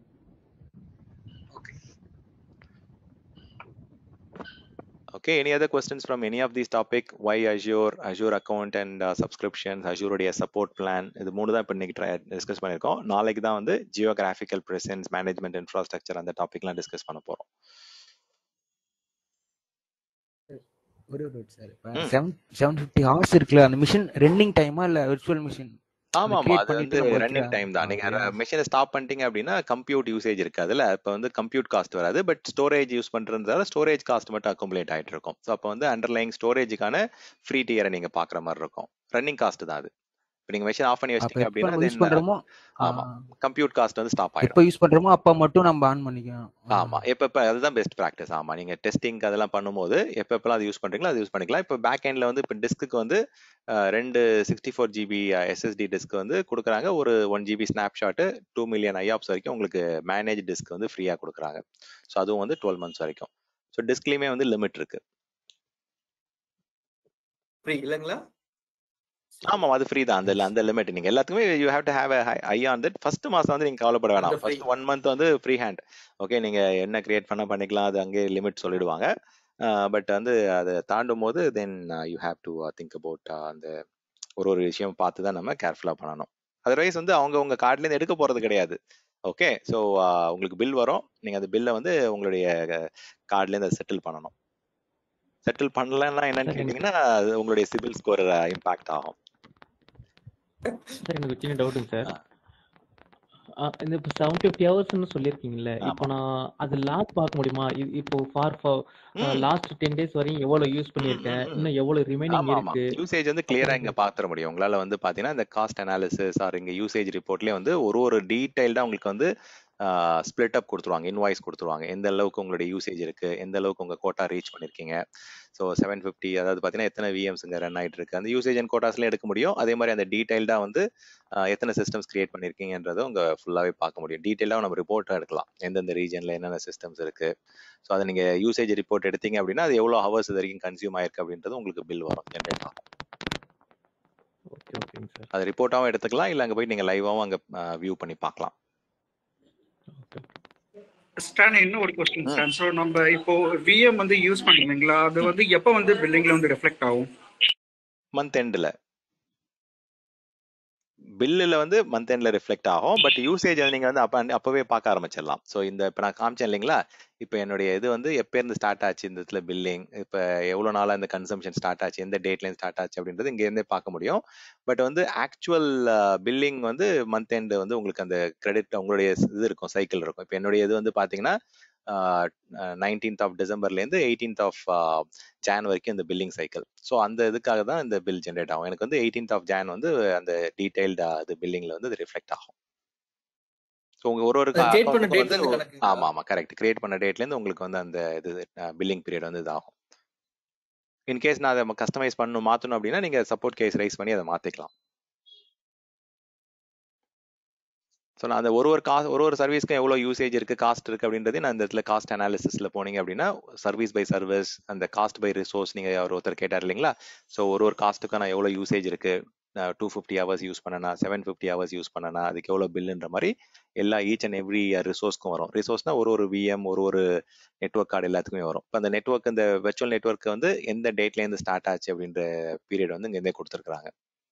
[SPEAKER 1] Okay, any other questions from any of these topic? Why Azure, Azure account and uh, subscriptions, Azure உடைய support plan இது மூணு தான் இப்போ இன்னைக்கு டிஸ்கஸ் பண்ணியிருக்கோம் நாளைக்கு தான் வந்து ஜியோகிராஃபிக்கல் பிரசன்ஸ் மேனேஜ்மெண்ட் இன்ஃப்ராஸ்ட்ரக்சர் அந்த டாபிக்லாம் டிஸ்கஸ் பண்ண போறோம்
[SPEAKER 6] ஒரு ஒரு sir seven seven fifty hours இருக்குல்ல அந்த மிஷின் ரன்னிங் டைமா இல்ல விர்ச்சுவல் மிஷின்
[SPEAKER 1] ஆமா ஆமா அது வந்து ரன்னிங் டைம் தான் நீங்க மிஷினை ஸ்டாப் பண்ணிட்டீங்க அப்படின்னா கம்ப்யூட் யூசேஜ் இருக்காதுல்ல இப்போ வந்து கம்ப்யூட் காஸ்ட் வராது பட் ஸ்டோரேஜ் யூஸ் பண்றதுனால ஸ்டோரேஜ் காஸ்ட் மட்டும் அக்குமுலேட் ஆயிட்டு இருக்கும் ஸோ அப்போ வந்து அண்டர்லைங் ஸ்டோரேஜுக்கான ஃப்ரீ டியரை நீங்க பாக்குற மாதிரி இருக்கும் ரன்னிங் காஸ்ட் தான் அது இப்போ நீங்க மெஷின் ஆஃப் பண்ணி வச்சிட்டீங்க அப்படின்னா ஆமா கம்ப்யூட் காஸ்ட் வந்து ஸ்டாப் ஆயிடும்
[SPEAKER 6] எப்போ யூஸ் பண்றோமோ அப்ப மட்டும் நம்ம ஆன் பண்ணிக்கலாம்
[SPEAKER 1] ஆமா எப்ப எப்ப அதுதான் பெஸ்ட் ப்ராக்டிஸ் ஆமா நீங்க டெஸ்டிங் அதெல்லாம் பண்ணும்போது எப்ப எப்பெல்லாம் அது யூஸ் பண்றீங்களோ அது யூஸ் பண்ணிக்கலாம் இப்போ பேக் எண்ட்ல வந்து இப்போ டிஸ்க்கு வந்து ரெண்டு sixty four GB SSD disk வந்து கொடுக்குறாங்க ஒரு one GB snapshot two million IOPS வரைக்கும் உங்களுக்கு மேனேஜ் டிஸ்க் வந்து ஃப்ரீயா கொடுக்குறாங்க ஸோ அதுவும் வந்து டுவெல் மந்த்ஸ் வரைக்கும் ஸோ டிஸ்க்லயுமே வந்து லிமிட் இருக்கு
[SPEAKER 3] ஃப்ரீ இல்லைங்களா
[SPEAKER 1] ஆமா அது ஃப்ரீ தான் அந்த அந்த லிமிட் நீங்க எல்லாத்துக்குமே you have to have eye on that first மாசம் வந்து நீங்க கவலைப்பட வேணாம் ஃபர்ஸ்ட் ஒன் மந்த் வந்து ஃப்ரீ ஹேண்ட் ஓகே நீங்க என்ன கிரியேட் பண்ண பண்ணிக்கலாம் அது அங்கே லிமிட் சொல்லிடுவாங்க பட் வந்து அதை தாண்டும் போது then you have to think about அந்த ஒரு ஒரு விஷயம் பார்த்து தான் நம்ம கேர்ஃபுல்லா பண்ணணும் அதர்வைஸ் வந்து அவங்க உங்க கார்ட்ல இருந்து எடுக்க போறது கிடையாது ஓகே ஸோ உங்களுக்கு பில் வரும் நீங்க அந்த பில்லை வந்து உங்களுடைய கார்ட்ல இருந்து அதை செட்டில் பண்ணணும் செட்டில் பண்ணலன்னா என்னன்னு கேட்டீங்கன்னா உங்களுடைய சிபில் ஸ்கோர் இம்பாக்ட் ஆகும்
[SPEAKER 4] சார் எனக்கு சின்ன டவுட்டுங்க சார் இந்த இப்போ செவன் ஃபிஃப்டி ஹவர்ஸ்னு சொல்லியிருக்கீங்கல்ல இப்போ நான் அது லாஸ்ட் பார்க்க முடியுமா இப்போ ஃபார் லாஸ்ட் டென் டேஸ் வரையும் எவ்வளவு யூஸ் பண்ணியிருக்கேன் இன்னும் எவ்வளவு ரிமைனிங் இருக்கு
[SPEAKER 1] யூசேஜ் வந்து கிளியரா இங்க பாத்துற முடியும் உங்களால வந்து பாத்தீங்கன்னா இந்த காஸ்ட் அனாலிசிஸ் ஆர் இங்க யூசேஜ் ரிப்போர்ட்லயே வந்து ஒரு ஒரு டீடைல்டா உங்களுக்கு வந்து ஸ்பிளிட் அப் கொடுத்துருவாங்க இன்வாய்ஸ் கொடுத்துருவாங்க எந்த அளவுக்கு உங்களுடைய யூசேஜ் இருக்கு எந்த அளவுக்கு உங்க கோட்டா ரீச் பண்ணிருக்கீங்க ஸோ செவன் ஃபிஃப்டி அதாவது பார்த்தீங்கன்னா எத்தனை விஎம்ஸுங்க ரன் ஆயிட்டு இருக்கு அந்த யூசேஜ் அண்ட் கோட்டாஸ்ல எடுக்க முடியும் அதே மாதிரி அந்த டீடைல்டா வந்து எத்தனை சிஸ்டம்ஸ் கிரியேட் பண்ணிருக்கீங்கன்றதை உங்க ஃபுல்லாவே பார்க்க முடியும் டீடைலாக நம்ம ரிப்போர்ட் எடுக்கலாம் எந்தெந்த ரீஜன்ல என்னென்ன சிஸ்டம்ஸ் இருக்கு ஸோ அதை நீங்க யூசேஜ் ரிப்போர்ட் எடுத்தீங்க அப்படின்னா அது எவ்வளோ ஹவர்ஸ் இது வரைக்கும் கன்சியூம் ஆயிருக்கு அப்படின்றது உங்களுக்கு பில் வரும் ஜென்ரேட் ஆகும்
[SPEAKER 4] ஓகே ஓகேங்க சார்
[SPEAKER 1] அது ரிப்போர்ட்டாகவும் எடுத்துக்கலாம் இல்லை அங்கே போய் நீங்கள் லைவாகவும் அங்கே வியூ பண்ணி பார்க்கலாம்
[SPEAKER 8] ஸ்டான் இன்னும் ஒரு கொஸ்டின் ஸ்டான் ஸோ நம்ம இப்போ விஎம் வந்து யூஸ் பண்ணுறீங்களா அது வந்து எப்போ வந்து பில்லிங்ல வந்து ரிஃப்ளெக்ட் ஆகும்
[SPEAKER 1] மந்த் எண்டில் பில்லில் வந்து மந்த் எண்டில் ரிஃப்ளெக்ட் ஆகும் பட் யூசேஜ் வந்து நீங்கள் வந்து அப்போ அப்போவே பார்க்க ஆரம்பிச்சிடலாம் ஸோ இந்த இப்போ நான் காமிச்சேன் இல்லைங்களா இப்போ என்னுடைய இது வந்து எப்போ இருந்து ஸ்டார்ட் ஆச்சு இந்த இடத்துல பில்லிங் இப்போ எவ்வளோ நாளாக இந்த கன்சம்ஷன் ஸ்டார்ட் ஆச்சு எந்த டேட்லேருந்து ஸ்டார்ட் ஆச்சு அப்படின்றது இங்கேருந்தே பார்க்க முடியும் பட் வந்து ஆக்சுவல் பில்லிங் வந்து மந்த் எண்டு வந்து உங்களுக்கு அந்த கிரெடிட் உங்களுடைய இது இருக்கும் சைக்கிள் இருக்கும் இப்போ என்னுடைய இது வந்து பார்த்தீங்கன்னா நைன்டீன்த் ஆஃப் டிசம்பர்லேருந்து எயிட்டீன்த் ஆஃப் ஜான் வரைக்கும் இந்த பில்லிங் சைக்கிள் ஸோ அந்த இதுக்காக தான் இந்த பில் ஜென்ரேட் ஆகும் எனக்கு வந்து எயிட்டீன்த் ஆஃப் ஜான் வந்து அந்த டீடைல்டு அது பில்லிங்ல வந்து அது ரிஃப்ளெக்ட் ஆகும் ஸோ உங்க ஒரு ஒரு ஆமா ஆமா கரெக்ட் கிரியேட் பண்ண டேட்ல இருந்து உங்களுக்கு வந்து அந்த இது பில்லிங் பீரியட் வந்து இதாகும் இன்கேஸ் நான் அதை கஸ்டமைஸ் பண்ணணும் மாத்தணும் அப்படின்னா நீங்க சப்போர்ட் கேஸ் ரைஸ் பண்ணி அதை மாத்திக்கலாம் ஸோ நான் அந்த ஒரு ஒரு காஸ்ட் ஒரு ஒரு சர்வீஸ்க்கும் எவ்வளோ யூசேஜ் இருக்கு காஸ்ட் இருக்கு அப்படின்றது நான் இந்த இடத்துல காஸ்ட் அனாலிசிஸ்ல போனீங்க அப்படின்னா சர்வீஸ் பை சர்வீஸ் அந்த காஸ்ட் பை ரிசோர்ஸ் நீங்க அவர் ஒருத்தர் கேட்டார் இல்லைங்களா ஸோ ஒரு ஒரு காஸ்ட்டுக்கும் நான் எவ்வளோ யூசேஜ் இருக்கு டூ ஃபிஃப்டி ஹவர்ஸ் யூஸ் பண்ணனா செவன் ஃபிஃப்டி ஹவர்ஸ் யூஸ் பண்ணனா அதுக்கு எவ்வளோ பில்லுன்ற மாதிரி எல்லா ஈச் அண்ட் எவ்ரி ரிசோர்ஸ்க்கும் வரும் ரிசோர்ஸ்னா ஒரு ஒரு விஎம் ஒரு ஒரு நெட்ஒர்க் கார்டு எல்லாத்துக்குமே வரும் இப்போ அந்த நெட்ஒர்க் இந்த வெர்ச்சுவல் நெட்ஒர்க் வந்து எந்த டேட்லேருந்து ஸ்டார்ட் ஆச்சு அப்படின்ற பீரியட் வந்து இங்கேருந்தே கொடுத்துருக்காங்க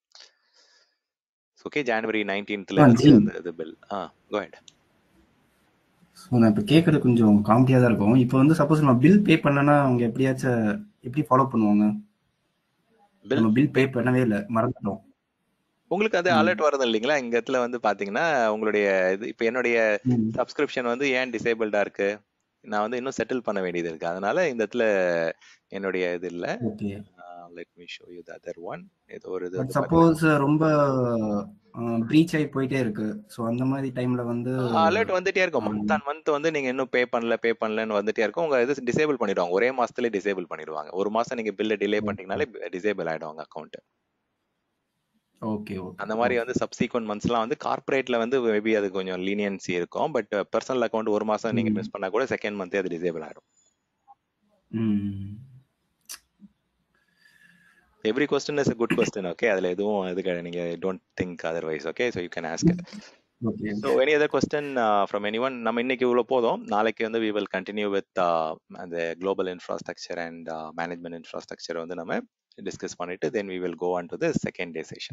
[SPEAKER 1] ஓகே ஜனவரி நைன்டீன்த்ல இருந்து இது பில் ஆ கோ ஹெட்
[SPEAKER 9] ஸோ நான் இப்போ கேட்கறது கொஞ்சம் காமெடியாக தான் இருக்கும் இப்போ வந்து சப்போஸ் நம்ம பில் பே பண்ணனா அவங்க எப்படியாச்சும் எப்படி ஃபாலோ பண்ணுவாங்க நம்ம பில் பே பண்ணவே இல்லை மறந்துட்டோம்
[SPEAKER 1] உங்களுக்கு அது அலர்ட் வருது இல்லைங்களா இங்க இடத்துல வந்து பாத்தீங்கன்னா உங்களுடைய இது இப்போ என்னுடைய சப்ஸ்கிரிப்ஷன் வந்து ஏன் டிசேபிள்டா இருக்கு நான் வந்து இன்னும் செட்டில் பண்ண வேண்டியது இருக்கு அதனால இந்த இடத்துல என்னுடைய இது இல்ல let me show you the other one ஏதோ ஒரு இது
[SPEAKER 9] சப்போஸ் ரொம்ப ப்ரீச் ஆகி போயிட்டே இருக்கு சோ அந்த மாதிரி டைம்ல வந்து
[SPEAKER 1] அலர்ட் வந்துட்டே இருக்கும் மந்த் ஆன் மந்த் வந்து நீங்க இன்னும் பே பண்ணல பே பண்ணலன்னு வந்துட்டே இருக்கும் உங்க இது டிசேபிள் பண்ணிடுவாங்க ஒரே மாசத்துல டிசேபிள் பண்ணிடுவாங்க ஒரு மாசம் நீங்க பில்ல டிலே பண்ணிட்டீங்கனாலே டிசேபிள் ஆயிடும் உங்க அக்கௌண்ட்
[SPEAKER 9] ஓகே
[SPEAKER 1] அந்த மாதிரி வந்து சப்சீக்வன்ட் மந்த்ஸ்லாம் வந்து கார்பரேட்ல வந்து மேபி அது கொஞ்சம் லீனியன்சி இருக்கும் பட் பர்சனல் அக்கௌண்ட் ஒரு மாசம் நீங்க மிஸ் பண்ணா கூட செகண்ட் மந்தே அது டிசேபிள் ஆயிடும் every question is a good question okay அதுல எதுவும் இதுக்கு நீங்க don't think otherwise okay so you can ask it so any other question from any one நம்ம இன்னைக்கு இவ்வளோ போதும் நாளைக்கு வந்து வி வில் கண்டினியூ வித் அந்த global infrastructure and management infrastructure வந்து நம்ம டிஸ்கஸ் பண்ணிட்டு then we will go on to the second day session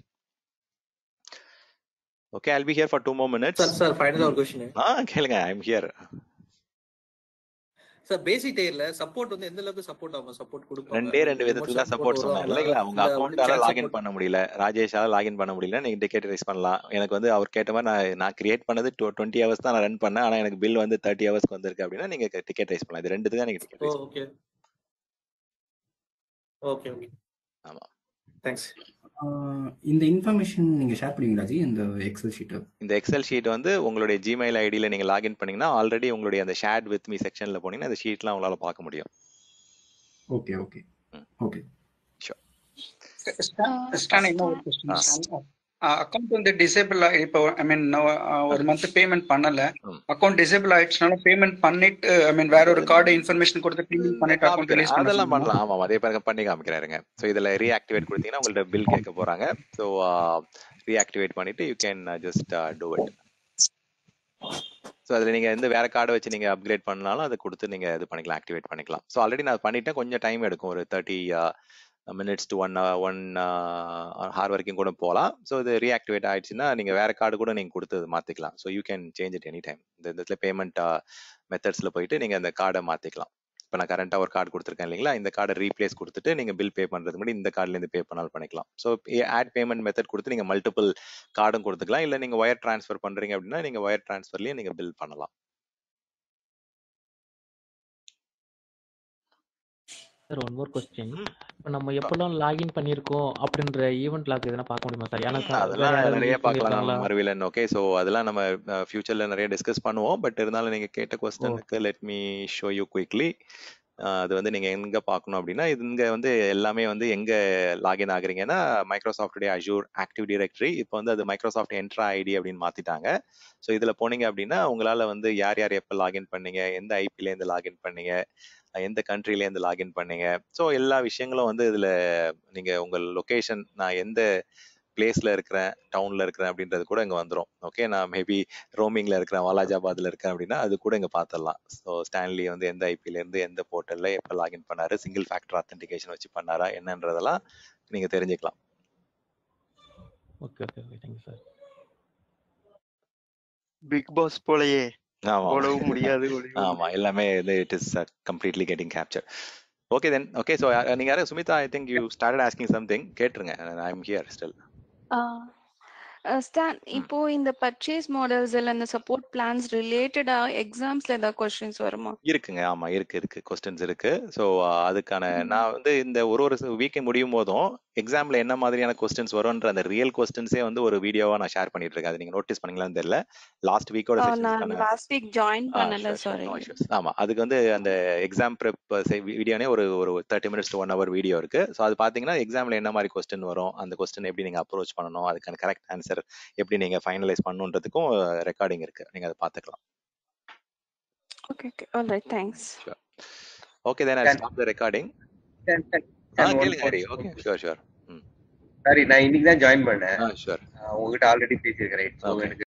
[SPEAKER 1] okay I'll be here for two more minutes
[SPEAKER 3] sir sir ஃபைனலா ஒரு क्वेश्चन
[SPEAKER 1] ஆ கேளுங்க I am here
[SPEAKER 3] sir basic டேர்ல சப்போர்ட் வந்து எந்த அளவுக்கு சப்போர்ட் ஆகும் சப்போர்ட் கொடுப்பாங்க
[SPEAKER 1] ரெண்டே ரெண்டு விதத்துக்கு தான் சப்போர்ட் சொன்னேன் இல்லைங்களா உங்க அக்கௌண்ட்டால லாகின் பண்ண முடியல ராஜேஷால லாகின் பண்ண முடியல நீங்க டிக்கெட் ரைஸ் பண்ணலாம் எனக்கு வந்து அவர் கேட்ட மாதிரி நான் நான் கிரியேட் பண்ணது டுவெண்ட்டி ஹவர்ஸ் தான் நான் ரன் பண்ணேன் ஆனா எனக்கு பில் வந்து தேர்ட்டி ஹவர்ஸ்க்கு வந்திருக்கு அப்படின்னா நீங்க டிக்கெட் ரைஸ் பண்ணலாம் இது ரெண்டுத்துக்கு தான் நீங்க ticket raise
[SPEAKER 3] okay okay okay
[SPEAKER 1] ஆமா
[SPEAKER 3] தேங்க்ஸ்
[SPEAKER 9] இந்த இன்ஃபர்மேஷன் நீங்க ஷேர் பண்ணுவீங்களா ஜி இந்த எக்ஸல் ஷீட்
[SPEAKER 1] இந்த எக்ஸல் ஷீட் வந்து உங்களுடைய ஜிமெயில் ஐடியில நீங்க லாகின் பண்ணீங்கன்னா ஆல்ரெடி உங்களுடைய அந்த ஷேட் வித் மீ செக்ஷன்ல போனீங்கன்னா அந்த ஷீட்லாம் உங்களால பார்க்க முடியும்
[SPEAKER 9] okay okay okay
[SPEAKER 1] sure
[SPEAKER 8] Stan என்ன ஒரு கொஸ்டின் அக்கௌண்ட் வந்து டிசேபிள் இப்போ ஐ மீன் ஒரு மந்த் பேமெண்ட் பண்ணல அக்கௌண்ட் டிசேபிள் ஆயிடுச்சுனால பேமெண்ட் பண்ணிட்டு ஐ மீன் வேற ஒரு கார்டு இன்ஃபர்மேஷன் கொடுத்து பேமெண்ட் பண்ணிட்டு அக்கௌண்ட் ரிலீஸ் பண்ண
[SPEAKER 1] அதெல்லாம் பண்ணலாம் ஆமா அதே பாருங்க பண்ணி காமிக்கிறாருங்க ஸோ இதுல ரீஆக்டிவேட் கொடுத்தீங்கன்னா உங்கள்ட்ட பில் கேட்க போறாங்க ஸோ ரீஆக்டிவேட் பண்ணிட்டு you can just do it so அதில் நீங்கள் எந்த வேற கார்டை வச்சு நீங்கள் அப்கிரேட் பண்ணாலும் அதை கொடுத்து நீங்கள் இது பண்ணிக்கலாம் ஆக்டிவேட் பண்ணிக்கலாம் ஸோ ஆல்ரெடி நான் பண்ணிட்டேன் கொஞ்சம் டைம் எடுக்கும் ஒரு thirty minutes to one one hour வரைக்கும் கூட போகலாம் ஸோ இது ரீஆக்டிவேட் ஆயிடுச்சுன்னா நீங்கள் வேற கார்டு கூட நீங்கள் கொடுத்து மாற்றிக்கலாம் so you can change it any time இந்த இடத்துல பேமெண்ட் மெத்தட்ஸில் போயிட்டு நீங்கள் அந்த கார்டை மாற்றிக்கலாம் இப்போ நான் கரண்ட்டாக ஒரு கார்டு கொடுத்துருக்கேன் இல்லைங்களா இந்த கார்டை ரீப்ளேஸ் கொடுத்துட்டு நீங்கள் பில் பே பண்ணுறதுக்கு முன்னாடி இந்த கார்ட்லேருந்து பே பண்ணாலும் பண்ணிக்கலாம் ஸோ ஆட் பேமெண்ட் மெத்தட் கொடுத்து நீங்கள் மல்டிபிள் கார்டும் கொடுத்துக்கலாம் இல்லை நீங்கள் ஒயர் ட்ரான்ஸ்ஃபர் பண்ணுறீங்க அப்படின்னா நீங்கள் ஒயர் ட்ரான்ஸ்ஃபர்லேயே நீங்கள் பில் பண்ணலாம்
[SPEAKER 4] சார் ஒன் மோர் கொஸ்டின் இப்போ நம்ம எப்பெல்லாம் லாகின் பண்ணியிருக்கோம் அப்படின்ற ஈவெண்ட் லாக் எதனா பார்க்க முடியுமா சார் ஏன்னா
[SPEAKER 1] அதெல்லாம் நிறைய பார்க்கலாம் மறுவிலன் ஓகே ஸோ அதெல்லாம் நம்ம ஃபியூச்சர்ல நிறைய டிஸ்கஸ் பண்ணுவோம் பட் இருந்தாலும் நீங்க கேட்ட கொஸ்டனுக்கு let me show you quickly அது வந்து நீங்க எங்க பார்க்கணும் அப்படின்னா இங்க வந்து எல்லாமே வந்து எங்க லாகின் ஆகுறீங்கன்னா மைக்ரோசாஃப்டுடைய அஜூர் ஆக்டிவ் டிரெக்டரி இப்போ வந்து அது மைக்ரோசாஃப்ட் என்ட்ரா ஐடி அப்படின்னு மாத்திட்டாங்க ஸோ இதுல போனீங்க அப்படின்னா உங்களால வந்து யார் யார் எப்போ லாகின் பண்ணீங்க எந்த ஐபில இருந்து லாகின் பண்ணீங்க எந்த கண்ட்ரில இருந்து லாகின் பண்ணீங்க ஸோ எல்லா விஷயங்களும் வந்து இதுல நீங்க உங்க லொகேஷன் நான் எந்த பிளேஸ்ல இருக்கிறேன் டவுன்ல இருக்கிறேன் அப்படின்றது கூட இங்க வந்துடும் ஓகே நான் மேபி ரோமிங்ல இருக்கிறேன் வாலாஜாபாத்ல இருக்கேன் அப்படின்னா அது கூட இங்க பார்த்துடலாம் ஸோ ஸ்டான்லி வந்து எந்த ஐபில இருந்து எந்த போர்ட்டல்ல எப்போ லாகின் பண்ணாரு சிங்கிள் ஃபேக்டர் ஆத்தென்டிகேஷன் வச்சு பண்ணாரா என்னன்றதெல்லாம் நீங்க தெரிஞ்சுக்கலாம்
[SPEAKER 4] okay okay okay thank you sir
[SPEAKER 2] big boss போலயே
[SPEAKER 1] ஆமா
[SPEAKER 2] ஓடவும் முடியாது
[SPEAKER 1] ஆமா எல்லாமே இது it is completely getting capture okay then okay so நீங்க யாரும் Sumitha I think you started asking something கேட்டுருங்க I am here still
[SPEAKER 10] Stan இப்போ இந்த பர்ச்சேஸ் மாடல்ஸ் இல்ல இந்த சப்போர்ட் பிளான்ஸ் ரிலேட்டடா எக்ஸாம்ஸ்ல ஏதாவது கொஸ்டின்ஸ் வருமா
[SPEAKER 1] இருக்குங்க ஆமா இருக்கு இருக்கு கொஸ்டின்ஸ் இருக்கு ஸோ அதுக்கான நான் வந்து இந்த ஒரு ஒரு வீக்கை முடியும் போதும் எக்ஸாம்ல என்ன மாதிரியான கொஸ்டின்ஸ் வரும்ன்ற அந்த ரியல் கொஸ்டின்ஸே வந்து ஒரு வீடியோவா நான் ஷேர் பண்ணிட்டு இருக்கேன் அது நீங்க நோட்டீஸ் பண்ணீங்களான்னு தெரியல லாஸ்ட் வீக்கோட
[SPEAKER 10] நான் லாஸ்ட் வீக் ஜாயின் பண்ணல சாரி
[SPEAKER 1] ஆமா அதுக்கு வந்து அந்த எக்ஸாம் ப்ரெப் வீடியோனே ஒரு ஒரு thirty minutes to one hour video இருக்கு ஸோ அது பாத்தீங்கன்னா எக்ஸாம்ல என்ன மாதிரி கொஸ்டின் வரும் அந்த கொஸ்டின் எப்படி நீங்க அப்ரோச் பண்ணணும் அதுக்கான கரெக்ட் ஆன்சர் எப்படி நீங்க ஃபைனலைஸ் பண்ணுன்றதுக்கும் ரெக்கார்டிங் இருக்கு நீங்க அதை பாத்துக்கலாம்
[SPEAKER 10] okay okay alright thanks
[SPEAKER 1] okay then I stop the recording ஆ கேளுங்க Hari okay sure sure
[SPEAKER 7] sorry நான் இன்னைக்கு தான் ஜாயின் பண்ணேன்
[SPEAKER 1] ஷூர்
[SPEAKER 7] உங்ககிட்ட ஆல்ரெடி பேசியிருக்கிறேன் எனக்கு